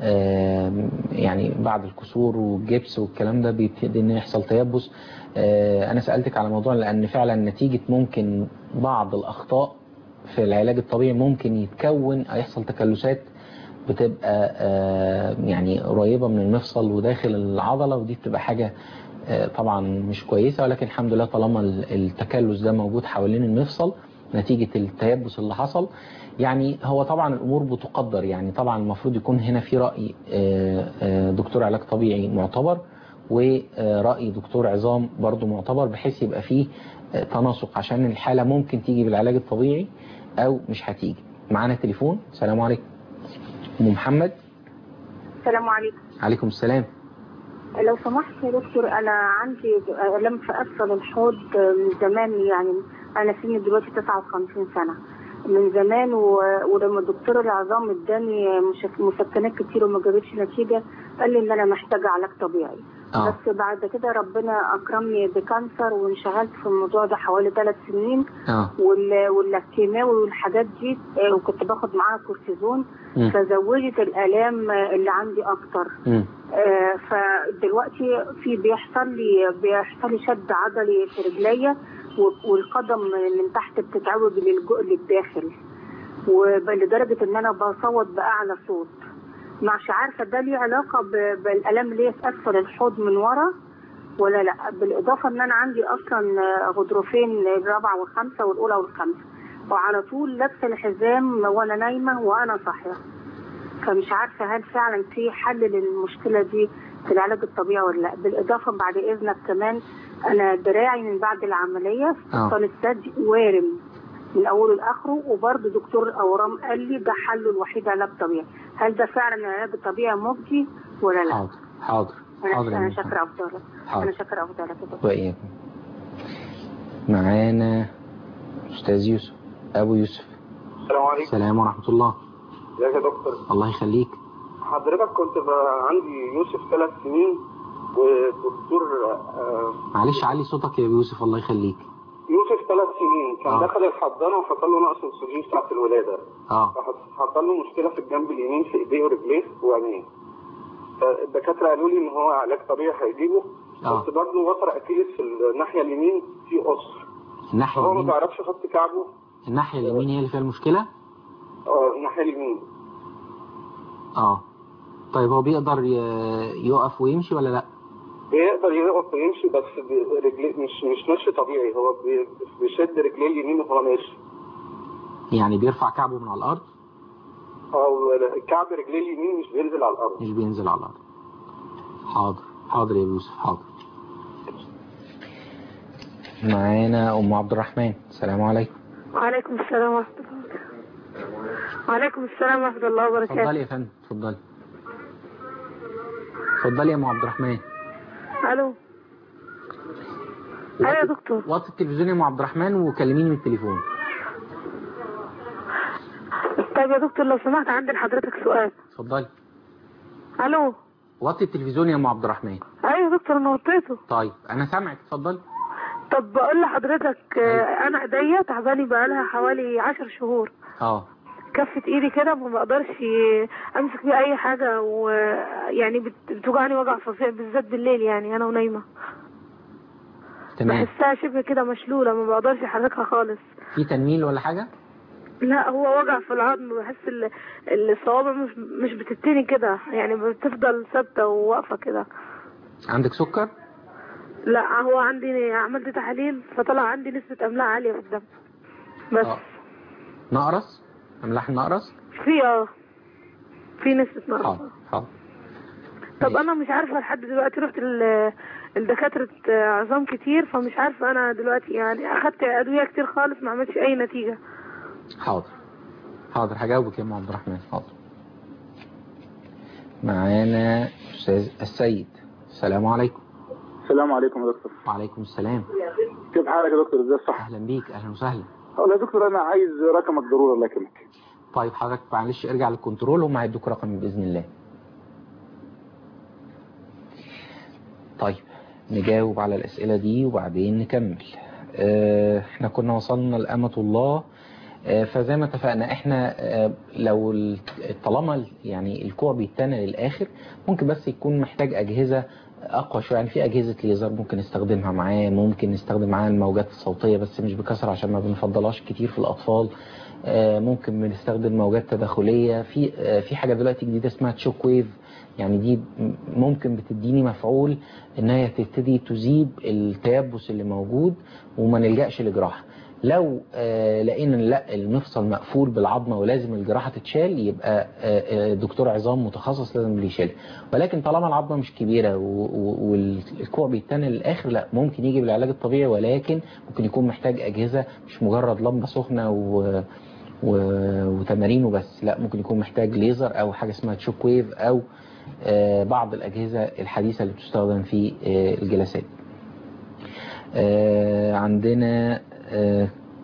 آه يعني بعد الكسور والجبس والكلام ده بيبتدي ان يحصل تيبس آه انا سالتك على موضوع لان فعلا نتيجه ممكن بعض الاخطاء في العلاج الطبيعي ممكن يتكون او يحصل تكلسات بتبقى آه يعني قريبه من المفصل وداخل العضله ودي بتبقى حاجه آه طبعا مش كويسه ولكن الحمد لله طالما ال- التكلس ده موجود حوالين المفصل نتيجه التيبس اللي حصل يعني هو طبعا الامور بتقدر يعني طبعا المفروض يكون هنا في راي آه، آه، دكتور علاج طبيعي معتبر ورأي دكتور عظام برضو معتبر بحيث يبقى فيه آه، تناسق عشان الحالة ممكن تيجي بالعلاج الطبيعي أو مش هتيجي معانا تليفون السلام عليكم أم محمد السلام عليكم عليكم السلام لو سمحت يا دكتور انا عندي الم في اسفل الحوض من زمان يعني انا سني دلوقتي 59 سنه من زمان و... ولما الدكتور العظام اداني مش- مسكنات كتير وما جابتش نتيجه قال لي ان انا محتاجه علاج طبيعي آه. بس بعد كده ربنا اكرمني بكانسر وانشغلت في الموضوع ده حوالي ثلاث سنين اه وال- واللاكتيماوي والحاجات دي آه، وكنت باخد معاها كورتيزون مم. فزودت الالام آه، اللي عندي اكتر مم. آه، فدلوقتي في بيحصل لي بيحصل لي شد عضلي في رجليا و- والقدم من تحت بتتعوج للجو- للداخل ولدرجة ان انا بصوت باعلى صوت مش عارفة ده ليه علاقة ب- بالالام اللي هي في اسفل الحوض من ورا ولا لا بالاضافة ان انا عندي اصلا آه، غضروفين الرابعة والخامسة والاولى والخامسة وعلى طول لابسة الحزام وانا نايمة وانا صاحية فمش عارفة هل فعلا في حل للمشكلة دي في العلاج الطبيعي ولا لا بالإضافة بعد إذنك كمان أنا دراعي من بعد العملية آه. استئصال الثدي وارم من أوله لآخره وبرضه دكتور الأورام قال لي ده حله الوحيد علاج طبيعي هل ده فعلا العلاج الطبيعي مجدي ولا لا؟ حاضر حاضر أنا حاضر يا أنا أم محمد. شاكرة أفضلك حاضر. أنا شاكرة أفضلك يا دكتور. وإياكم معانا أستاذ يوسف أبو يوسف السلام عليكم السلام ورحمة الله ازيك يا دكتور الله يخليك حضرتك كنت بقى عندي يوسف ثلاث سنين والدكتور آه، معلش علي صوتك يا أبو يوسف الله يخليك يوسف ثلاث سنين كان آه. دخل الحضانه وحصل له نقص اكسجين ساعه الولاده اه حصل له مشكله في الجنب اليمين في ايديه ورجليه وعينيه فالدكاتره قالوا لي ان هو علاج طبيعي هيجيبه آه. بس برضه وتر اكيلس في الناحيه اليمين في قصر الناحية فهو ما اليمين بيعرفش يحط كعبه الناحية اليمين هي اللي فيها المشكلة اه الناحيه اليمين اه طيب هو بيقدر ي- يقف ويمشي ولا لا بيقدر يقف ويمشي بس ب- رجليه مش مش مشي طبيعي هو بي- بيشد رجليه اليمين وهو ماشي يعني بيرفع كعبه من على الارض او كعب رجليه اليمين مش بينزل على الارض مش بينزل على الارض حاضر حاضر يا يوسف حاضر معانا ام عبد الرحمن السلام عليكم وعليكم السلام ورحمة الله وبركاته وعليكم السلام ورحمة الله وبركاته اتفضلي يا فندم اتفضلي اتفضلي يا ام عبد الرحمن الو ايوه يا دكتور وطي التلفزيون يا ام عبد الرحمن وكلميني من التليفون طيب يا دكتور لو سمحت عندي لحضرتك سؤال اتفضلي الو وطي التلفزيون يا ام عبد الرحمن ايوه يا دكتور انا وطيته طيب انا سامعك اتفضلي طب بقول لحضرتك آه، انا ايديا تعباني بقالها حوالي عشر شهور اه كفة ايدي كده ما بقدرش امسك بيها اي حاجة ويعني بت- بتوجعني وجع فظيع بالذات بالليل يعني انا ونايمة تمام بحسها شبه كده مشلولة ما بقدرش احركها خالص في تنميل ولا حاجه لا هو وجع في العظم بحس ال- الصوابع مش مش بتتني كده يعني بتفضل ثابتة وواقفة كده عندك سكر لا هو عندي عملت تحاليل فطلع عندي نسبة املاح عالية في الدم بس اه نقرس املاح النقرس في اه في نسبة نقص حاضر حاضر طب انا مش عارفة لحد دلوقتي رحت ال- الدكاترة عظام كتير فمش عارفة انا دلوقتي يعني اخدت ادوية كتير خالص ما عملتش اي نتيجة حاضر حاضر هجاوبك يا ام عبد الرحمن حاضر معانا استاذ السيد السلام عليكم السلام عليكم يا دكتور وعليكم السلام كيف حالك يا دكتور ازاي الصحة اهلا بيك اهلا وسهلا والله يا دكتور انا عايز رقمك ضروري الله يكرمك طيب حضرتك معلش ارجع للكنترول هم هيدوك رقم باذن الله طيب نجاوب على الاسئله دي وبعدين نكمل آه، احنا كنا وصلنا لأمة الله آه، فزي ما اتفقنا احنا آه، لو ال- طالما ال- يعني الكوع بيتنى للاخر ممكن بس يكون محتاج اجهزه اقوى شويه يعني في اجهزه ليزر ممكن نستخدمها معاه ممكن نستخدم معاه الموجات الصوتيه بس مش بكثره عشان ما بنفضلهاش كتير في الاطفال آه، ممكن بنستخدم موجات تداخليه في آه، في حاجه دلوقتي جديده اسمها تشوك ويف يعني دي م- ممكن بتديني مفعول ان هي تبتدي تذيب التيبس اللي موجود وما نلجاش لجراحه لو آه، لقينا إن لا المفصل مقفول بالعظمه ولازم الجراحه تتشال يبقى آه، آه، دكتور عظام متخصص لازم اللي يشيلها ولكن طالما العظمه مش كبيره و- و- والكوع بيتنى للاخر لا ممكن يجي بالعلاج الطبيعي ولكن ممكن يكون محتاج اجهزه مش مجرد لمبه سخنه و و- وتمارين وبس لا ممكن يكون محتاج ليزر او حاجه اسمها تشوك ويف او آه، بعض الاجهزه الحديثه اللي بتستخدم في آه، الجلسات آه، عندنا آه،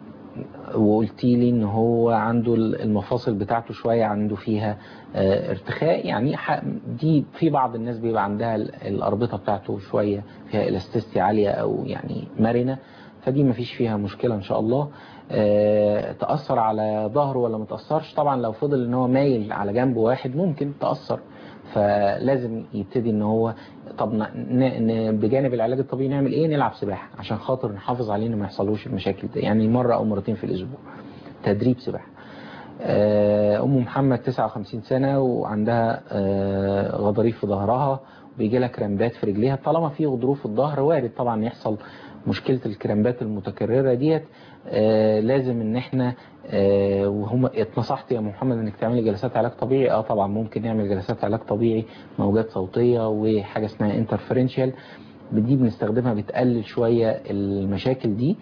وقلتي لي ان هو عنده المفاصل بتاعته شويه عنده فيها آه، ارتخاء يعني ح- دي في بعض الناس بيبقى عندها ال- الاربطه بتاعته شويه فيها الاستيستي عاليه او يعني مرنه فدي مفيش فيها مشكله ان شاء الله آه، تاثر على ظهره ولا ما تاثرش طبعا لو فضل ان هو مايل على جنب واحد ممكن تاثر فلازم يبتدي ان هو طب ن- ن- بجانب العلاج الطبيعي نعمل ايه نلعب سباحه عشان خاطر نحافظ عليه انه ما يحصلوش المشاكل دي يعني مره او مرتين في الاسبوع تدريب سباحه آه، ام محمد 59 سنه وعندها آه، غضاريف في ظهرها وبيجي لها كرامبات في رجليها طالما في غضروف في الظهر وارد طبعا يحصل مشكله الكرامبات المتكرره ديت آه، لازم ان احنا آه، وهم اتنصحت يا محمد انك تعملي جلسات علاج طبيعي اه طبعا ممكن نعمل جلسات علاج طبيعي موجات صوتيه وحاجه اسمها انترفرنشال دي بنستخدمها بتقلل شوية المشاكل دي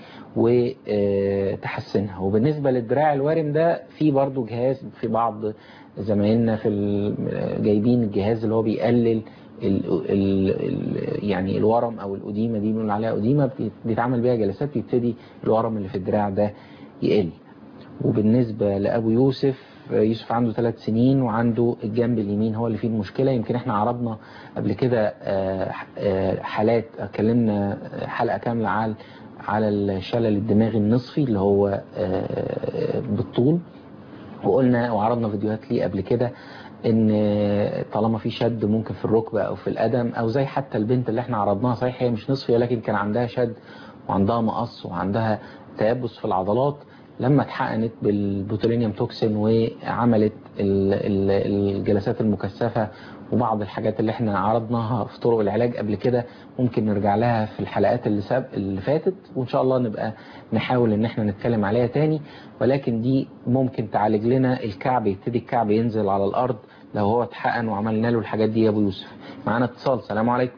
وتحسنها وبالنسبة للدراع الوارم ده في برضو جهاز في بعض زمايلنا في ال- جايبين الجهاز اللي هو بيقلل ال ال ال يعني الورم او الأديمة دي بنقول عليها أديمة بي- بيتعمل بيها جلسات بيبتدي الورم اللي في الدراع ده يقل وبالنسبة لأبو يوسف يوسف عنده ثلاث سنين وعنده الجنب اليمين هو اللي فيه المشكلة يمكن احنا عرضنا قبل كده آه، آه، حالات اتكلمنا حلقة كاملة على على الشلل الدماغي النصفي اللي هو آه، بالطول وقلنا وعرضنا فيديوهات ليه قبل كده ان طالما في شد ممكن في الركبه او في القدم او زي حتى البنت اللي احنا عرضناها صحيح هي مش نصفي ولكن كان عندها شد وعندها مقص وعندها تيبس في العضلات لما اتحقنت بالبوتولينيوم توكسين وعملت ال- ال- الجلسات المكثفه وبعض الحاجات اللي احنا عرضناها في طرق العلاج قبل كده ممكن نرجع لها في الحلقات اللي ساب اللي فاتت وان شاء الله نبقى نحاول ان احنا نتكلم عليها تاني ولكن دي ممكن تعالج لنا الكعب يبتدي الكعب ينزل على الارض لو هو اتحقن وعملنا له الحاجات دي يا ابو يوسف معانا اتصال سلام عليكم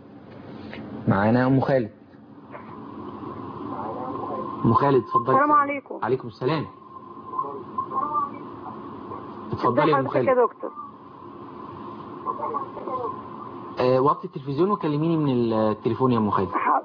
معانا ام خالد ام خالد اتفضلي السلام عليكم عليكم السلام اتفضلي يا ام حضرتك يا خالد دكتور آه، وطي التلفزيون وكلميني من التليفون يا ام خالد ح-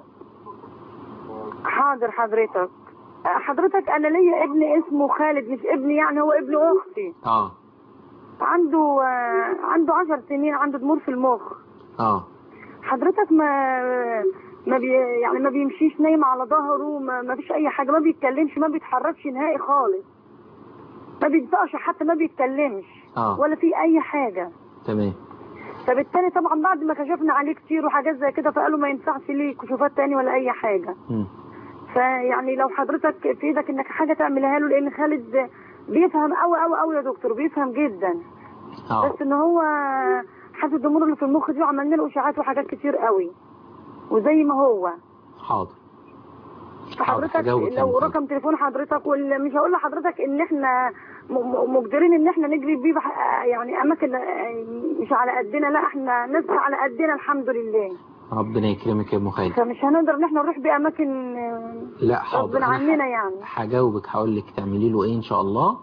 حاضر حضرتك حضرتك انا ليا ابن اسمه خالد مش ابني يعني هو ابن اختي اه عنده آه، عنده عشر سنين عنده tumor في المخ اه حضرتك ما ما بي يعني ما بيمشيش نايم على ظهره ما, ما فيش اي حاجه ما بيتكلمش ما بيتحركش نهائي خالص ما بينطقش حتى ما بيتكلمش اه ولا في اي حاجه تمام فبالتالي طبعا بعد ما كشفنا عليه كتير وحاجات زي كده فقالوا ما ينفعش ليه كشوفات تاني ولا اي حاجه مم. فيعني لو حضرتك في ايدك انك حاجه تعملها له لان خالد بيفهم قوي قوي قوي يا دكتور بيفهم جدا اه بس ان هو حاسس الضمور اللي في المخ دي وعملنا له اشاعات وحاجات كتير قوي وزي ما هو حاضر فحضرتك هجاوبك يا لو أم خالد. رقم تليفون حضرتك وال- مش هقول لحضرتك ان احنا م- م- مقدرين ان احنا نجري بيه بح- يعني اماكن آه، مش على قدنا لا احنا ناس على قدنا الحمد لله ربنا يكرمك يا ام خالد فمش هنقدر ان احنا نروح بيه اماكن آه، لا حاضر غصب أنا عننا ح- يعني هجاوبك هقول لك تعملي له ايه ان شاء الله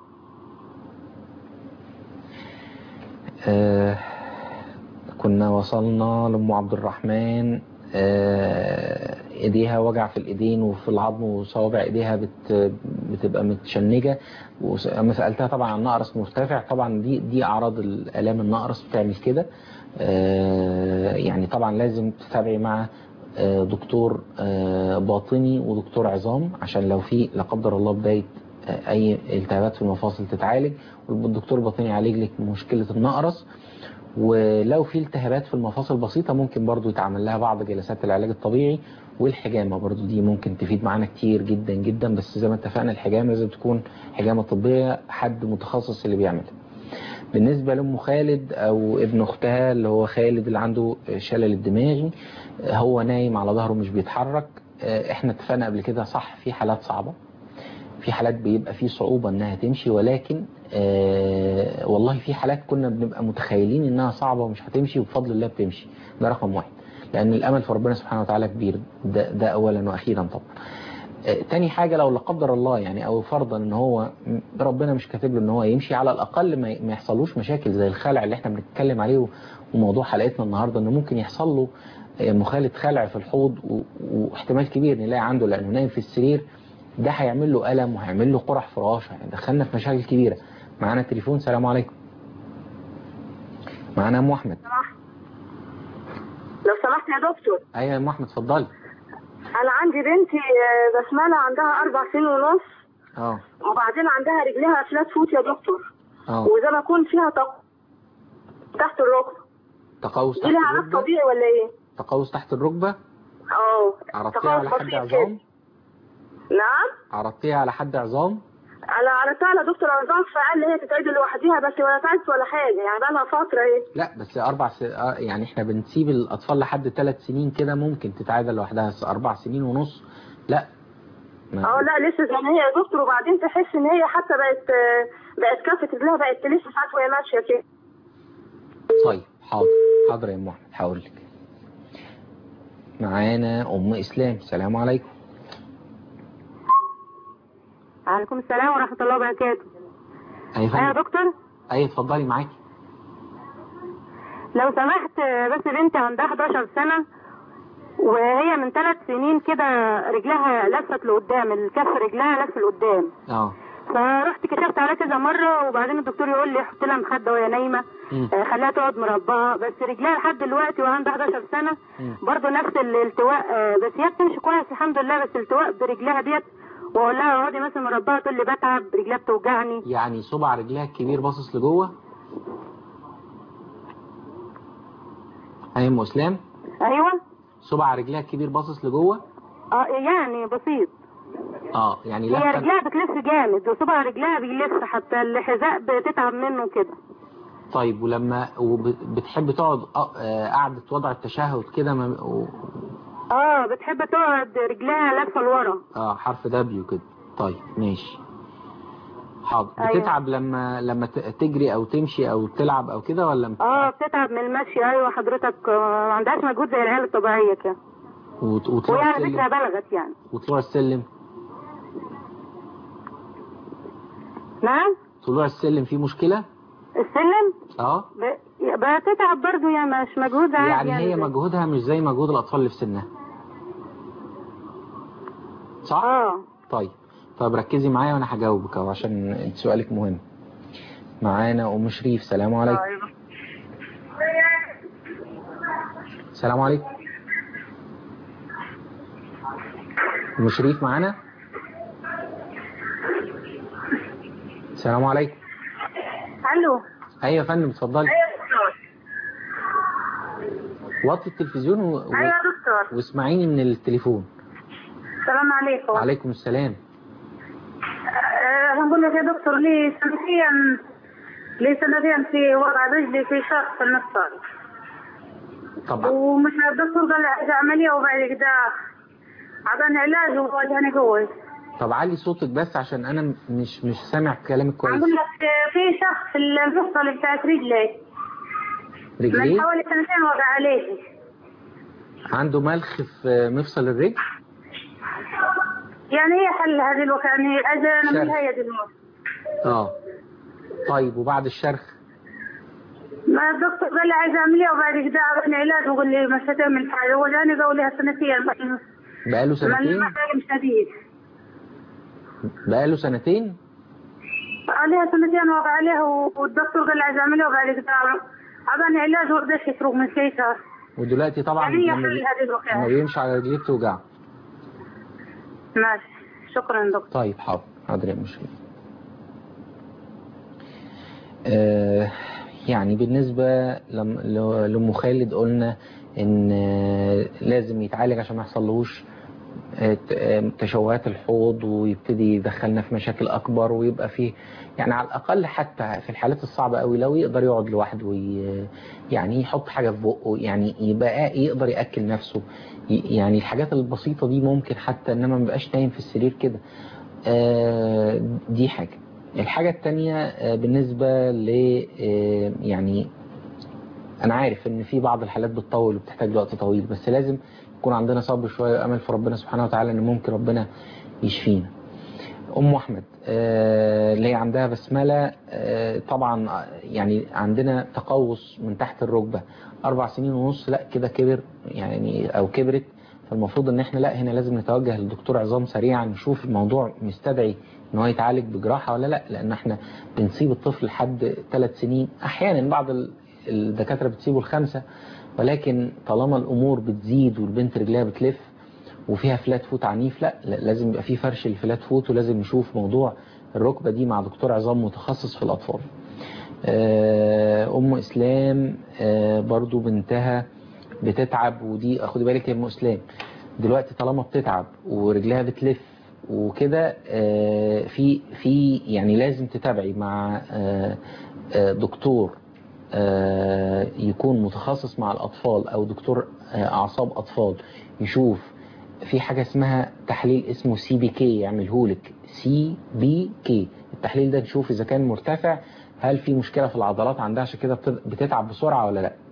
آه كنا وصلنا لام عبد الرحمن آه ايديها وجع في الايدين وفي العظم وصوابع ايديها بت بتبقى متشنجه وما سالتها طبعا عن نقرس مرتفع طبعا دي دي اعراض الالام النقرس بتعمل كده آه يعني طبعا لازم تتابعي مع آه، دكتور آه، باطني ودكتور عظام عشان لو في لا قدر الله بدايه آه، اي التهابات في المفاصل تتعالج والدكتور الباطني يعالج لك مشكله النقرس ولو في التهابات في المفاصل بسيطة ممكن برضو يتعمل لها بعض جلسات العلاج الطبيعي والحجامة برضو دي ممكن تفيد معانا كتير جدا جدا بس زي ما اتفقنا الحجامة لازم تكون حجامة طبية حد متخصص اللي بيعملها بالنسبة لأم خالد أو ابن أختها اللي هو خالد اللي عنده شلل الدماغي هو نايم على ظهره مش بيتحرك احنا اتفقنا قبل كده صح في حالات صعبة في حالات بيبقى في صعوبة انها تمشي ولكن آه والله في حالات كنا بنبقى متخيلين انها صعبة ومش هتمشي وبفضل الله بتمشي ده رقم واحد لان الامل في ربنا سبحانه وتعالى كبير ده, ده اولا واخيرا طبعا آه تاني حاجة لو لا قدر الله يعني او فرضا ان هو م- ربنا مش كاتب له ان هو يمشي على الاقل ما ما يحصلوش مشاكل زي الخلع اللي احنا بنتكلم عليه و- وموضوع حلقتنا النهاردة انه ممكن يحصل له آه، مخالط خلع في الحوض و- واحتمال كبير نلاقي عنده لانه نايم في السرير ده هيعمل له ألم وهيعمل له قرح فراش هيدخلنا في مشاكل كبيرة معانا تليفون سلام عليكم معانا ام احمد لو سمحت يا دكتور ايوه يا ام احمد اتفضلي انا عندي بنتي آه، بسمله عندها اربع سنين ونص اه وبعدين عندها رجلها فلات فوت يا دكتور اه وزي ما يكون فيها تق... تحت الركبه تقوس دي تحت لها علاج الركبة طبيعي ولا ايه؟ تقوس تحت الركبة اه عرضتيها على تقوس حد بسيط كده. عظام نعم عرضتيها على حد عظام انا عرضتها على دكتور عظام فقال لي هي تتعدل لوحدها بس ولا تعبت ولا حاجه يعني بقى لها فتره ايه لا بس اربع س... آه، يعني احنا بنسيب الاطفال لحد ثلاث سنين كده ممكن تتعادل لوحدها بس اربع سنين ونص لا ما- اه لا لسه زي ما هي يا دكتور وبعدين تحس ان هي حتى بقت آه، بقت كافه رجلها بقت تلف ساعات وهي ماشيه كده طيب حاضر حاضر يا ام احمد هقول لك معانا ام اسلام السلام عليكم عليكم السلام ورحمة الله وبركاته ايوه أيوة يا فندم. دكتور ايوه اتفضلي معاكي لو سمحت آه، بس بنتي عندها 11 سنة وهي من ثلاث سنين كده رجلها لفت لقدام الكف رجلها لف لقدام اه فرحت كشفت عليها كذا مرة وبعدين الدكتور يقول لي حط لها مخدة وهي نايمة مم. آه، خليها تقعد مربعة بس رجلها لحد دلوقتي وعندها 11 سنة مم. برضه نفس الالتواء آه، بس هي بتمشي كويس الحمد لله بس التواء برجلها ديت واقول لها اقعدي مثلا مربعة تقول لي بتعب رجلها بتوجعني يعني صبع رجلها الكبير باصص لجوه ايوه ام اسلام ايوه صبع رجلها الكبير باصص لجوه اه يعني بسيط اه يعني هي لفه رجلها بتلف جامد وصبع رجلها بيلف حتى الحذاء بتتعب منه كده طيب ولما وب- بتحب تقعد آه، آه، قعدة وضع التشهد كده ما- و- اه بتحب تقعد رجلها لفه لورا اه حرف دبليو كده طيب ماشي حاضر أيوة. بتتعب لما لما ت- تجري او تمشي او تلعب او كده ولا مت- اه بتتعب من المشي ايوه حضرتك آه، ما عندهاش مجهود زي العيال الطبيعيه كده وت- وطلوع ويعني بنتها السلم بلغت يعني وطلوع السلم نعم طلوع السلم فيه مشكلة السلم اه ب- بتتعب برضه يعني مش مجهود عادي يعني هي زي- مجهودها مش زي مجهود الاطفال اللي في سنها صح اه طيب طب ركزي معايا وانا هجاوبك اهو عشان انت سؤالك مهم معانا ام شريف سلام عليكم السلام عليكم ام شريف معانا السلام عليكم الو ايوه يا فندم اتفضلي ايوه يا دكتور وطي التلفزيون و... و... ايوه يا دكتور واسمعيني من التليفون السلام عليكم عليكم السلام أه هنقول لك يا دكتور لي سنتين لي سنتين في وضع رجلي في شخص في المفصل طبعا ومش الدكتور قال لي عايز عملية وبعد كده عطاني علاج ووجهني قوي طب علي صوتك بس عشان انا م- مش مش سامع كلامك كويس هنقول لك في شخص في المفصل بتاعت رجلي من رجليه حوالي سنتين وقع عليه عنده ملخ في مفصل الرجل يعني هي حل هذه الوقت يعني اجل من شرخ. هي الموت اه طيب وبعد الشرخ ما الدكتور قال لي عايز عملية وبعد كده عطاني علاج وقال لي مش هتعمل حاجة وجاني قولي سنتين بقاله من سنتين المحتاج شديد بقاله سنتين عليها سنتين وقع عليها والدكتور قال لي عايز عملية وبعد كده عطاني علاج ورضاش يفرق من كيسة ودلوقتي طبعا يعني هي لما, حل بي... هذه الوقت لما بيمشي على رجليه بتوجعه ماشي شكرا دكتور طيب حاضر حاضر يا مشكلة آه يعني بالنسبة لم- ل- لأم خالد قلنا إن آه، لازم يتعالج عشان ما يحصلهوش آه، ت- آه، تشوهات الحوض ويبتدي يدخلنا في مشاكل أكبر ويبقى فيه يعني على الأقل حتى في الحالات الصعبة قوي لو يقدر يقعد لوحده وي- يعني يحط حاجة في بقه يعني يبقى يقدر يأكل نفسه ي- يعني الحاجات البسيطة دي ممكن حتى إنما ما يبقاش نايم في السرير كده آه، دي حاجة الحاجة التانية آه، بالنسبة ل آه، يعني أنا عارف إن في بعض الحالات بتطول وبتحتاج وقت طويل بس لازم يكون عندنا صبر شوية وأمل في ربنا سبحانه وتعالى إن ممكن ربنا يشفينا أم أحمد آه، اللي هي عندها بسملة آه، طبعا آه، يعني عندنا تقوس من تحت الركبة أربع سنين ونص لا كده كبر يعني أو كبرت فالمفروض ان احنا لا هنا لازم نتوجه للدكتور عظام سريعا نشوف الموضوع مستدعي ان هو يتعالج بجراحة ولا لا لان احنا بنسيب الطفل لحد ثلاث سنين احيانا بعض ال- الدكاترة بتسيبه الخمسة ولكن طالما الامور بتزيد والبنت رجليها بتلف وفيها فلات فوت عنيف لا لا، لازم يبقى في فرش الفلات فوت ولازم نشوف موضوع الركبة دي مع دكتور عظام متخصص في الاطفال آه، ام اسلام آه، برضو بنتها بتتعب ودي خدي بالك يا ام اسلام دلوقتي طالما بتتعب ورجلها بتلف وكده آه، في في يعني لازم تتابعي مع آه، آه، دكتور آه، يكون متخصص مع الاطفال او دكتور آه، اعصاب اطفال يشوف في حاجة اسمها تحليل اسمه سي بي كي يعمله لك سي بي كي التحليل ده نشوف اذا كان مرتفع هل في مشكلة في العضلات عندها عشان كده بتت- بتتعب بسرعة ولا لا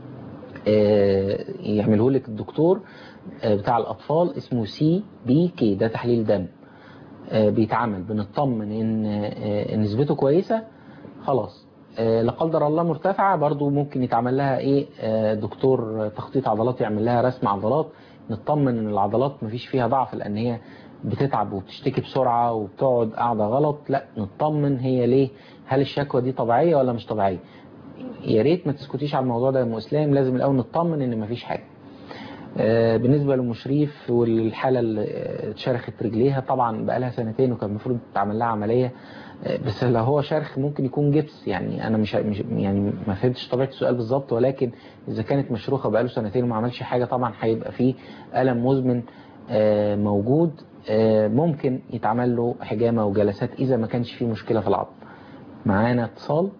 آه، يعمله لك الدكتور آه، بتاع الأطفال اسمه سي بي كي ده تحليل دم آه، بيتعمل بنطمن ان آه، إن نسبته كويسة خلاص آه، لا قدر الله مرتفعة برضو ممكن يتعمل لها ايه آه، دكتور تخطيط عضلات يعمل لها رسم عضلات نطمن ان العضلات مفيش فيها ضعف لان هي بتتعب وبتشتكي بسرعة وبتقعد قاعدة غلط لا نطمن هي ليه هل الشكوى دي طبيعية ولا مش طبيعية يا ريت ما تسكتيش على الموضوع ده يا ام اسلام لازم الاول نطمن ان مفيش حاجه آه، بالنسبه لام شريف والحاله اللي آه، اتشرخت رجليها طبعا بقى لها سنتين وكان المفروض تعمل لها عمليه آه، بس لو هو شرخ ممكن يكون جبس يعني انا مش مش- يعني ما فهمتش طبيعه السؤال بالظبط ولكن اذا كانت مشروخه بقى له سنتين وما عملش حاجه طبعا هيبقى فيه الم مزمن آه، موجود آه، ممكن يتعمل له حجامه وجلسات اذا ما كانش فيه مشكله في العظم معانا اتصال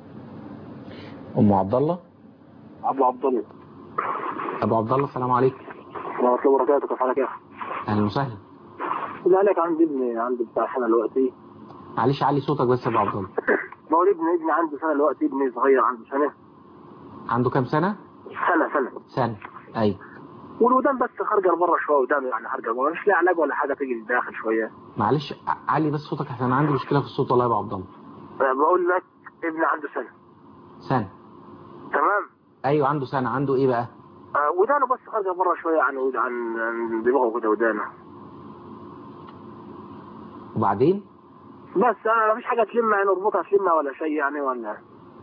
ام عبد الله ابو عبد الله ابو عبد الله السلام عليكم ورحمه الله وبركاته كيف حالك يا اخي؟ اهلا وسهلا بالله عليك عندي ابني عنده بتاع سنه دلوقتي معلش علي صوتك بس يا ابو عبد الله بقول ابني ابني عنده سنه دلوقتي ابني صغير عنده سنه عنده كام سنه سنه سنه سنه ايوه والودان بس خارجه لبره شويه ودان يعني خارجه لبره مش لاقي علاج ولا حاجه تيجي للداخل شويه معلش ع- علي بس صوتك عشان عندي مشكله في الصوت والله يا ابو عبد الله أه، بقول لك ابني عنده سنة سنة تمام ايوه عنده سنة عنده ايه بقى آه ودانه بس خارجة بره شوية عن عن عن دماغه كده ودانه وبعدين بس انا مفيش حاجة تلمها يعني اربطها تلمها ولا شيء يعني ولا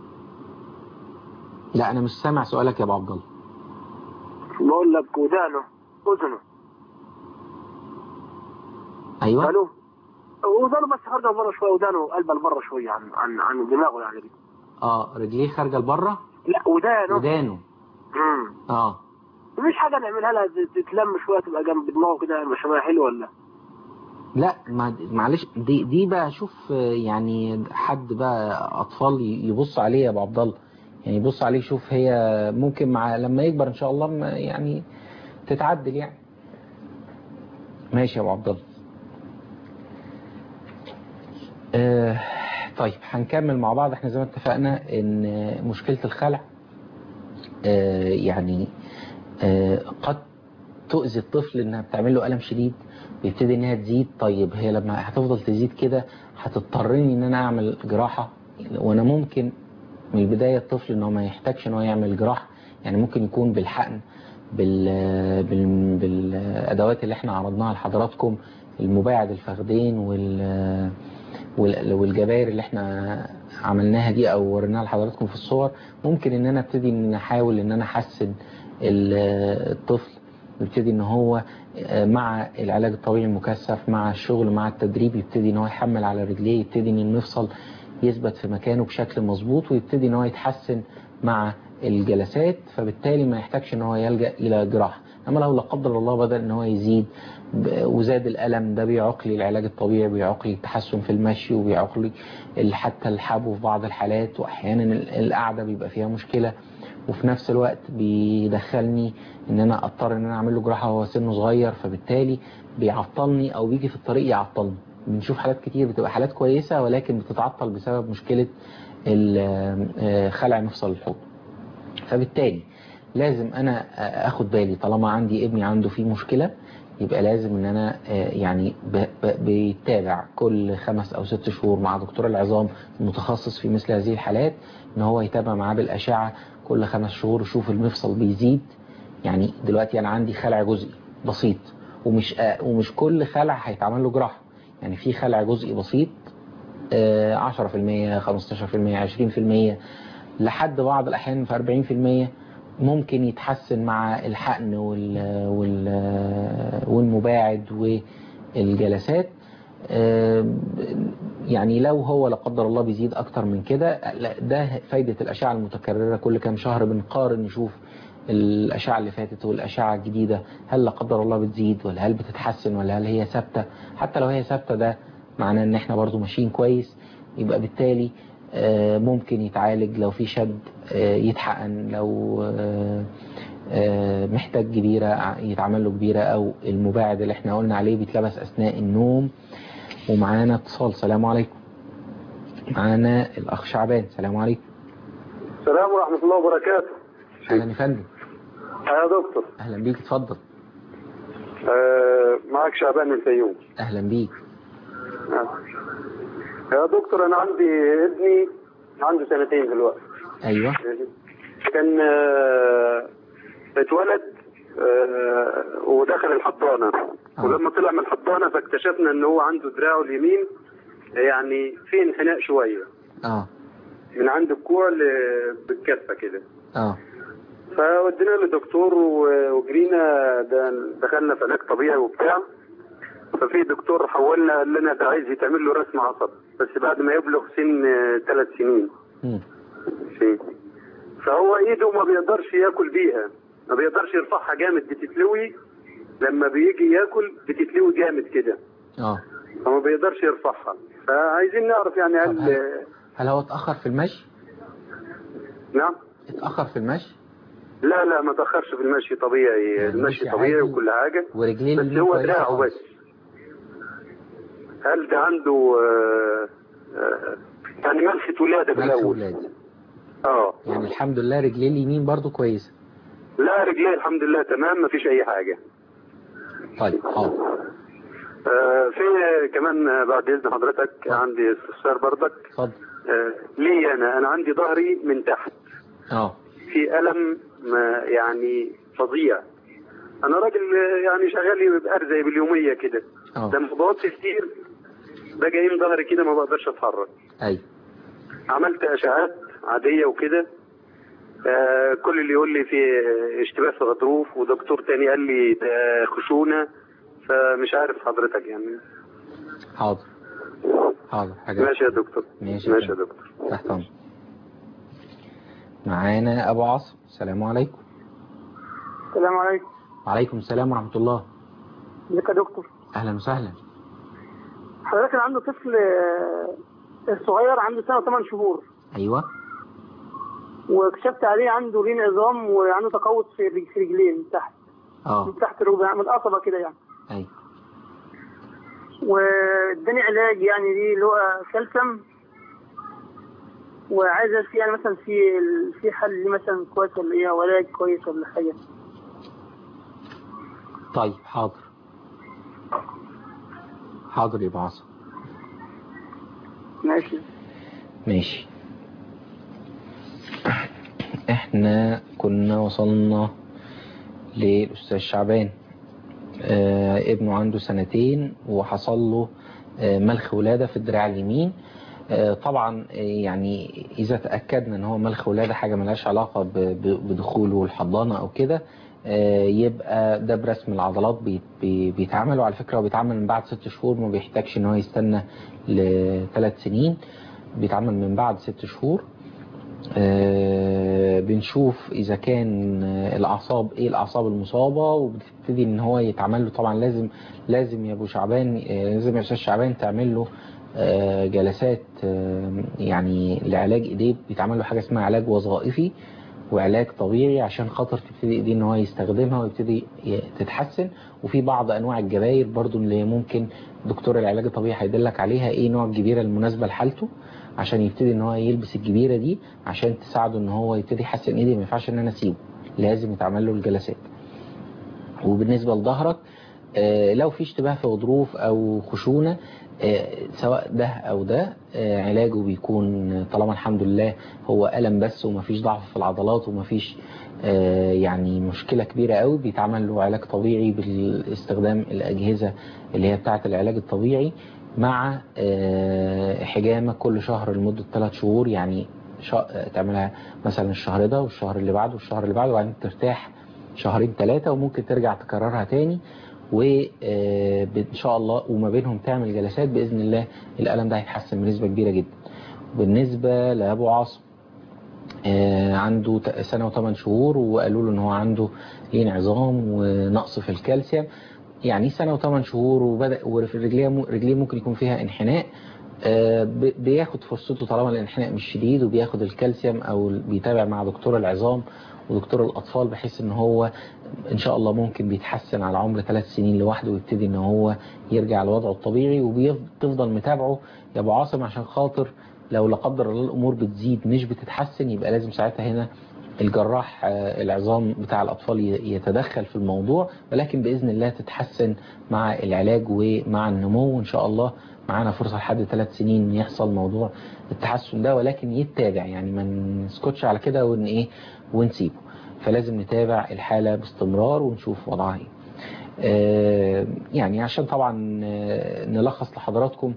لا انا مش سامع سؤالك يا ابو عبد الله بقول لك ودانه اذنه ايوه الو ودانه بس خارجة بره شوية ودانه قلبها لبره شوية عن عن عن دماغه يعني اه رجليه خارجة لبره لا ودانه ودانه امم اه مفيش حاجة نعملها لها تتلم شوية تبقى جنب دماغه كده مش شبه حلو ولا لا ما معلش دي دي بقى شوف آه، يعني حد بقى اطفال يبص عليه يا ابو عبد الله يعني يبص عليه يشوف هي ممكن مع لما يكبر ان شاء الله ما- يعني تتعدل يعني ماشي يا ابو عبد الله آه طيب هنكمل مع بعض احنا زي ما اتفقنا ان مشكلة الخلع آه يعني آه قد تؤذي الطفل انها بتعمل له الم شديد بيبتدي انها تزيد طيب هي لما هتفضل تزيد كده هتضطرني ان انا اعمل جراحة وانا ممكن من البداية الطفل انه ما يحتاجش ان هو يعمل جراحة يعني ممكن يكون بالحقن بال... بال... بالادوات اللي احنا عرضناها لحضراتكم المباعد الفخذين وال... وال... والجباير اللي احنا عملناها دي او وريناها لحضراتكم في الصور ممكن ان انا ابتدي ان احاول ان انا احسن ال- الطفل يبتدي ان هو آه، مع العلاج الطبيعي المكثف مع الشغل مع التدريب يبتدي ان هو يحمل على رجليه يبتدي ان المفصل يثبت في مكانه بشكل مظبوط ويبتدي ان هو يتحسن مع الجلسات فبالتالي ما يحتاجش ان هو يلجأ الى جراحة اما لو لا قدر الله بدأ ان هو يزيد ب- وزاد الألم ده بيعوق لي العلاج الطبيعي بيعوق لي التحسن في المشي وبيعوق لي ال- حتى الحبو في بعض الحالات واحيانا ال- القعدة بيبقى فيها مشكلة وفي نفس الوقت بيدخلني ان انا اضطر ان انا اعمل له جراحه وهو سنه صغير فبالتالي بيعطلني او بيجي في الطريق يعطلني بنشوف حالات كتير بتبقى حالات كويسه ولكن بتتعطل بسبب مشكله ال- آه، خلع مفصل الحوض فبالتالي لازم انا اخد بالي طالما عندي ابني عنده فيه مشكله يبقى لازم ان انا آه، يعني ب- ب- بيتابع كل خمس او ست شهور مع دكتور العظام المتخصص في مثل هذه الحالات ان هو يتابع معاه بالاشعه كل خمس شهور يشوف المفصل بيزيد يعني دلوقتي انا عندي خلع جزئي بسيط ومش آه، ومش كل خلع هيتعمل له جراحه يعني في خلع جزئي بسيط آه، 10% 15% 20% لحد بعض الأحيان في 40% ممكن يتحسن مع الحقن وال وال والمباعد والجلسات آه، يعني لو هو لا قدر الله بيزيد أكتر من كده لا، ده فايدة الأشعة المتكررة كل كام شهر بنقارن نشوف الأشعة اللي فاتت والأشعة الجديدة هل لا قدر الله بتزيد ولا هل بتتحسن ولا هل هي ثابتة حتى لو هي ثابتة ده معناه ان احنا برضو ماشيين كويس يبقى بالتالي آه، ممكن يتعالج لو في شد آه، يتحقن لو آه، آه، محتاج جبيرة ع- يتعمل له جبيرة او المباعد اللي احنا قلنا عليه بيتلبس اثناء النوم ومعانا اتصال سلام عليكم معانا الاخ شعبان سلام عليكم السلام ورحمة الله وبركاته اهلا يا فندم يا دكتور اهلا بيك اتفضل آه معك شعبان من الفيوم اهلا بيك آه. يا دكتور أنا عندي ابني عنده سنتين دلوقتي ايوه كان آه اتولد آه ودخل الحضانة ولما طلع من الحضانة فاكتشفنا ان هو عنده دراعه اليمين يعني في انحناء شوية اه من عند الكوع ل- بالكفة كده اه فودينا لدكتور و- وجرينا ده- دخلنا في علاج طبيعي وبتاع ففي دكتور حولنا قال لنا ده عايز يتعمل له رسم عصب بس بعد ما يبلغ سن ثلاث سنين مم. في فهو ايده ما بيقدرش ياكل بيها ما بيقدرش يرفعها جامد بتتلوي لما بيجي ياكل بتتلوي جامد كده اه فما بيقدرش يرفعها فعايزين نعرف يعني هل هل هو اتأخر في المشي نعم اتأخر في المشي لا لا ما تاخرش في المشي طبيعي المشي مشي طبيعي عادي وكل حاجه ورجليه بس اليمين هو كويسة دراعه خالص. بس هل ده عنده آه، آه، يعني ملحة ولادة في ملح الأول ولادة اه يعني الحمد لله رجليه اليمين برضو كويسة لا رجليه الحمد لله تمام ما فيش أي حاجة طيب حاضر آه، في كمان آه، بعد إذن حضرتك عندي استفسار برضك اتفضل آه، ليه انا انا عندي ظهري من تحت اه في الم ما يعني فظيع انا راجل آه، يعني شغال بارزق باليوميه كده اه لما بوطي كتير باجي قايم ظهري كده ما بقدرش اتحرك ايوه عملت اشعات عاديه وكده آه كل اللي يقول لي في اشتباه في غضروف ودكتور تاني قال لي ده خشونه فمش عارف حضرتك يعني حاضر حاضر حاجة ماشي يا دكتور ماشي ماشي يا دكتور تحت أمر معانا أبو عاصم السلام عليكم السلام عليكم وعليكم السلام ورحمة الله ازيك يا دكتور أهلا وسهلا حضرتك كان عنده طفل آه، صغير عنده سنه وثمان شهور أيوة واكتشفت عليه عنده لين عظام وعنده تقوس في الرج- في رجلين من تحت اه من تحت الركبه من القصبه كده يعني أيوة واداني علاج يعني ليه اللي هو كالسيوم وعايز في يعني مثلا في في حل ليه مثلا كويس ولا ايه او علاج كويس ولا حاجه طيب حاضر حاضر يا أبو عاصم ماشي ماشي احنا كنا وصلنا للأستاذ شعبان آه ابنه عنده سنتين وحصل له آه ملخ ولادة في الدراع اليمين آه طبعا آه، يعني إذا تأكدنا إن هو ملخ ولادة حاجة ملهاش علاقة ب- ب- بدخوله الحضانة أو كده آه، يبقى ده برسم العضلات بي- بي- بيتعمل وعلى فكرة هو بيتعمل من بعد ست شهور ما بيحتاجش إن هو يستنى لثلاث سنين بيتعمل من بعد ست شهور آه، بنشوف اذا كان آه، الاعصاب ايه الاعصاب المصابه وبتبتدي ان هو يتعمل له طبعا لازم لازم يا ابو شعبان آه، لازم يا استاذ شعبان تعمل له آه، جلسات آه، يعني لعلاج ايديه بيتعمل له حاجه اسمها علاج وظائفي وعلاج طبيعي عشان خاطر تبتدي ايديه ان هو يستخدمها ويبتدي ي- تتحسن وفي بعض انواع الجباير برضو اللي ممكن دكتور العلاج الطبيعي هيدلك عليها ايه نوع الجبيره المناسبه لحالته عشان يبتدي ان هو يلبس الجبيره دي عشان تساعده ان هو يبتدي يحسن ايديه ما ينفعش ان انا اسيبه لازم يتعمل له الجلسات وبالنسبه لظهرك آه، لو في اشتباه في غضروف او خشونه آه، سواء ده او ده آه، علاجه بيكون طالما الحمد لله هو الم بس ومفيش ضعف في العضلات ومفيش آه، يعني مشكله كبيره قوي بيتعمل له علاج طبيعي باستخدام الاجهزه اللي هي بتاعه العلاج الطبيعي مع آه، حجامه كل شهر لمده ثلاث شهور يعني شا- تعملها مثلا الشهر ده والشهر اللي بعده والشهر اللي بعده وبعدين ترتاح شهرين ثلاثة وممكن ترجع تكررها تاني وإن شاء الله وما بينهم تعمل جلسات بإذن الله الألم ده هيتحسن بنسبة كبيرة جدا بالنسبة لأبو عاصم آه، عنده ت- سنة وثمان شهور وقالوا له ان هو عنده لين عظام ونقص في الكالسيوم يعني سنة وثمان شهور وبدأ وفي رجليه رجليه ممكن يكون فيها انحناء آه، ب- بياخد فرصته طالما الانحناء مش شديد وبياخد الكالسيوم او بيتابع مع دكتور العظام ودكتور الاطفال بحيث ان هو ان شاء الله ممكن بيتحسن على عمر ثلاث سنين لوحده ويبتدي ان هو يرجع لوضعه الطبيعي وبيفضل متابعه يا ابو عاصم عشان خاطر لو لا قدر الله الامور بتزيد مش بتتحسن يبقى لازم ساعتها هنا الجراح آه، العظام بتاع الاطفال ي- يتدخل في الموضوع ولكن باذن الله تتحسن مع العلاج ومع النمو ان شاء الله معانا فرصه لحد ثلاث سنين يحصل موضوع التحسن ده ولكن يتابع يعني ما نسكتش على كده ون ايه ونسيبه فلازم نتابع الحاله باستمرار ونشوف وضعها ايه آه، يعني عشان طبعا آه، نلخص لحضراتكم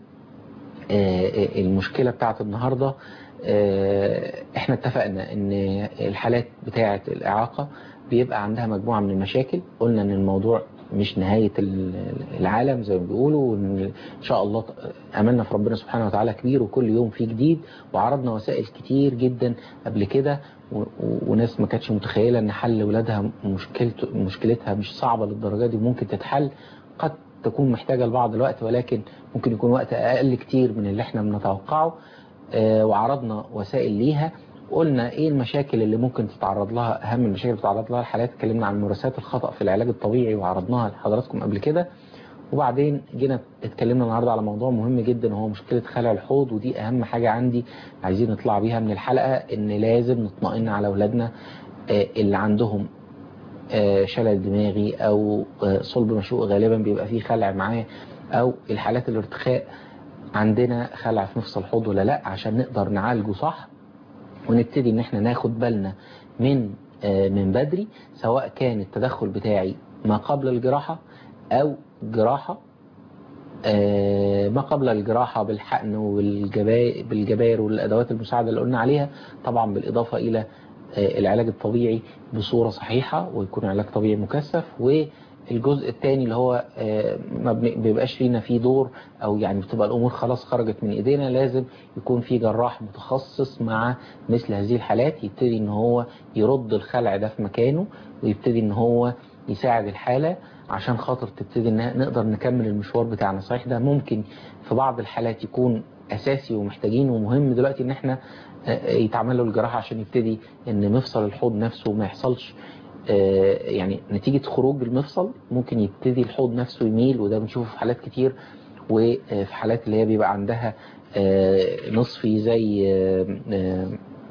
آه، المشكلة بتاعت النهاردة آه، احنا اتفقنا ان الحالات بتاعت الإعاقة بيبقى عندها مجموعة من المشاكل قلنا ان الموضوع مش نهاية ال- العالم زي ما بيقولوا وان ان شاء الله املنا في ربنا سبحانه وتعالى كبير وكل يوم فيه جديد وعرضنا وسائل كتير جدا قبل كده و- و- وناس ما كانتش متخيلة ان حل ولادها مشكلته مشكلتها مش صعبة للدرجة دي وممكن تتحل قد تكون محتاجة لبعض الوقت ولكن ممكن يكون وقت أقل كتير من اللي احنا بنتوقعه آه، وعرضنا وسائل ليها قلنا ايه المشاكل اللي ممكن تتعرض لها اهم المشاكل اللي بتتعرض لها الحالات اتكلمنا عن مراسات الخطأ في العلاج الطبيعي وعرضناها لحضراتكم قبل كده وبعدين جينا اتكلمنا النهارده على موضوع مهم جدا وهو مشكلة خلع الحوض ودي اهم حاجة عندي عايزين نطلع بيها من الحلقة ان لازم نطمئن على اولادنا آه، اللي عندهم آه، شلل دماغي او آه، صلب مشوق غالبا بيبقى فيه خلع معاه او الحالات الارتخاء عندنا خلع في مفصل الحوض ولا لا عشان نقدر نعالجه صح ونبتدي ان احنا ناخد بالنا من آه، من بدري سواء كان التدخل بتاعي ما قبل الجراحة او جراحة آه، ما قبل الجراحة بالحقن والجبا- بالجباير والأدوات المساعدة اللي قلنا عليها طبعا بالإضافة إلى آه، العلاج الطبيعي بصورة صحيحة ويكون علاج طبيعي مكثف والجزء الثاني اللي هو آه، ما بن- بيبقاش لينا فيه دور أو يعني بتبقى الأمور خلاص خرجت من إيدينا لازم يكون في جراح متخصص مع مثل هذه الحالات يبتدي إن هو يرد الخلع ده في مكانه ويبتدي إن هو يساعد الحالة عشان خاطر تبتدي ان نقدر نكمل المشوار بتاعنا صحيح ده ممكن في بعض الحالات يكون اساسي ومحتاجين ومهم دلوقتي ان احنا آه، يتعمل له الجراحه عشان يبتدي ان مفصل الحوض نفسه ما يحصلش آه، يعني نتيجه خروج المفصل ممكن يبتدي الحوض نفسه يميل وده بنشوفه في حالات كتير وفي حالات اللي هي بيبقى عندها آه، نصفي زي آه، آه،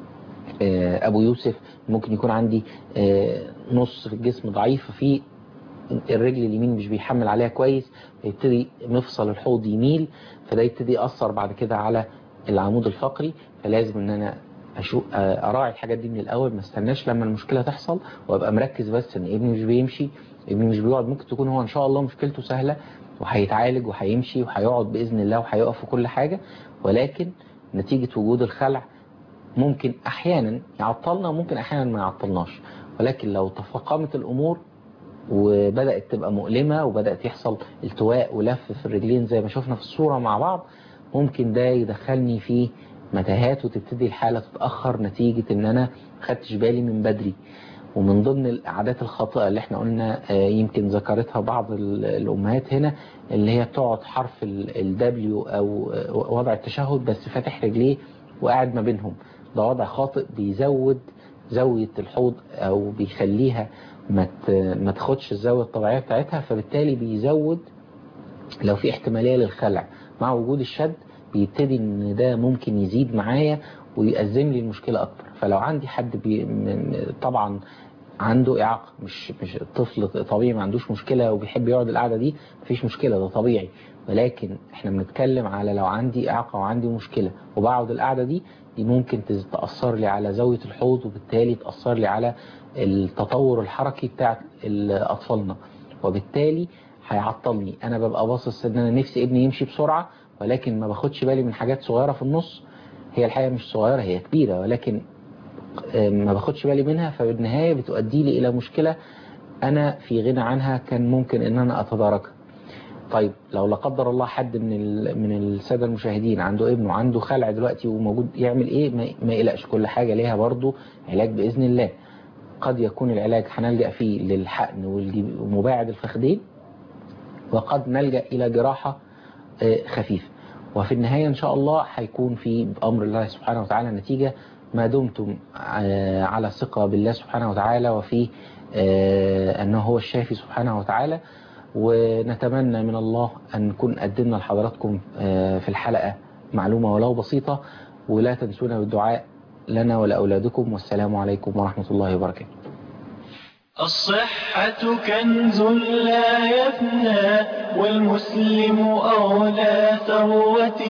آه، ابو يوسف ممكن يكون عندي آه، نص في الجسم ضعيف ففي الرجل اليمين مش بيحمل عليها كويس فيبتدي مفصل الحوض يميل فده يبتدي يأثر بعد كده على العمود الفقري فلازم ان انا اشوف اراعي الحاجات دي من الاول ما استناش لما المشكله تحصل وابقى مركز بس ان ابني مش بيمشي ابني مش بيقعد ممكن تكون هو ان شاء الله مشكلته سهله وهيتعالج وهيمشي وهيقعد باذن الله وهيقف وكل حاجه ولكن نتيجه وجود الخلع ممكن احيانا يعطلنا وممكن احيانا ما يعطلناش ولكن لو تفاقمت الامور وبدأت تبقى مؤلمة وبدأت يحصل التواء ولف في الرجلين زي ما شفنا في الصورة مع بعض ممكن ده يدخلني في متاهات وتبتدي الحالة تتأخر نتيجة ان انا خدتش بالي من بدري ومن ضمن العادات الخاطئة اللي احنا قلنا آه، يمكن ذكرتها بعض ال- الأمهات هنا اللي هي بتقعد حرف الدبليو أو آه، وضع التشهد بس فاتح رجليه وقاعد ما بينهم ده وضع خاطئ بيزود زاوية الحوض أو بيخليها ما ت- ما تاخدش الزاوية الطبيعية بتاعتها فبالتالي بيزود لو في احتمالية للخلع مع وجود الشد بيبتدي ان ده ممكن يزيد معايا ويأزم لي المشكلة اكتر فلو عندي حد بي م- م- طبعا عنده إعاقة مش مش الطفل طبيعي ما عندوش مشكلة وبيحب يقعد القعدة دي مفيش مشكلة ده طبيعي ولكن احنا بنتكلم على لو عندي إعاقة وعندي مشكلة وبقعد القعدة دي دي ممكن تز- تأثر لي على زاوية الحوض وبالتالي تأثر لي على التطور الحركي بتاع ال- أطفالنا وبالتالي هيعطلني انا ببقى باصص ان انا نفسي ابني يمشي بسرعة ولكن ما باخدش بالي من حاجات صغيرة في النص هي الحقيقة مش صغيرة هي كبيرة ولكن آه، ما باخدش بالي منها فبالنهاية بتؤدي لي الى مشكلة انا في غنى عنها كان ممكن ان انا اتداركها طيب لو لا قدر الله حد من ال- من الساده المشاهدين عنده ابنه عنده خلع دلوقتي وموجود يعمل ايه ما- ما يقلقش كل حاجه ليها برضه علاج باذن الله قد يكون العلاج هنلجا فيه للحقن والجي- ومباعد الفخذين وقد نلجا الى جراحه آه، خفيفه وفي النهايه ان شاء الله هيكون في بامر الله سبحانه وتعالى نتيجه ما دمتم آه، على ثقه بالله سبحانه وتعالى وفي آه، انه هو الشافي سبحانه وتعالى ونتمنى من الله أن نكون قدمنا لحضراتكم آه، في الحلقة معلومة ولو بسيطة ولا تنسونا بالدعاء لنا ولأولادكم والسلام عليكم ورحمة الله وبركاته الصحة كنز لا يفنى والمسلم أولى ثروة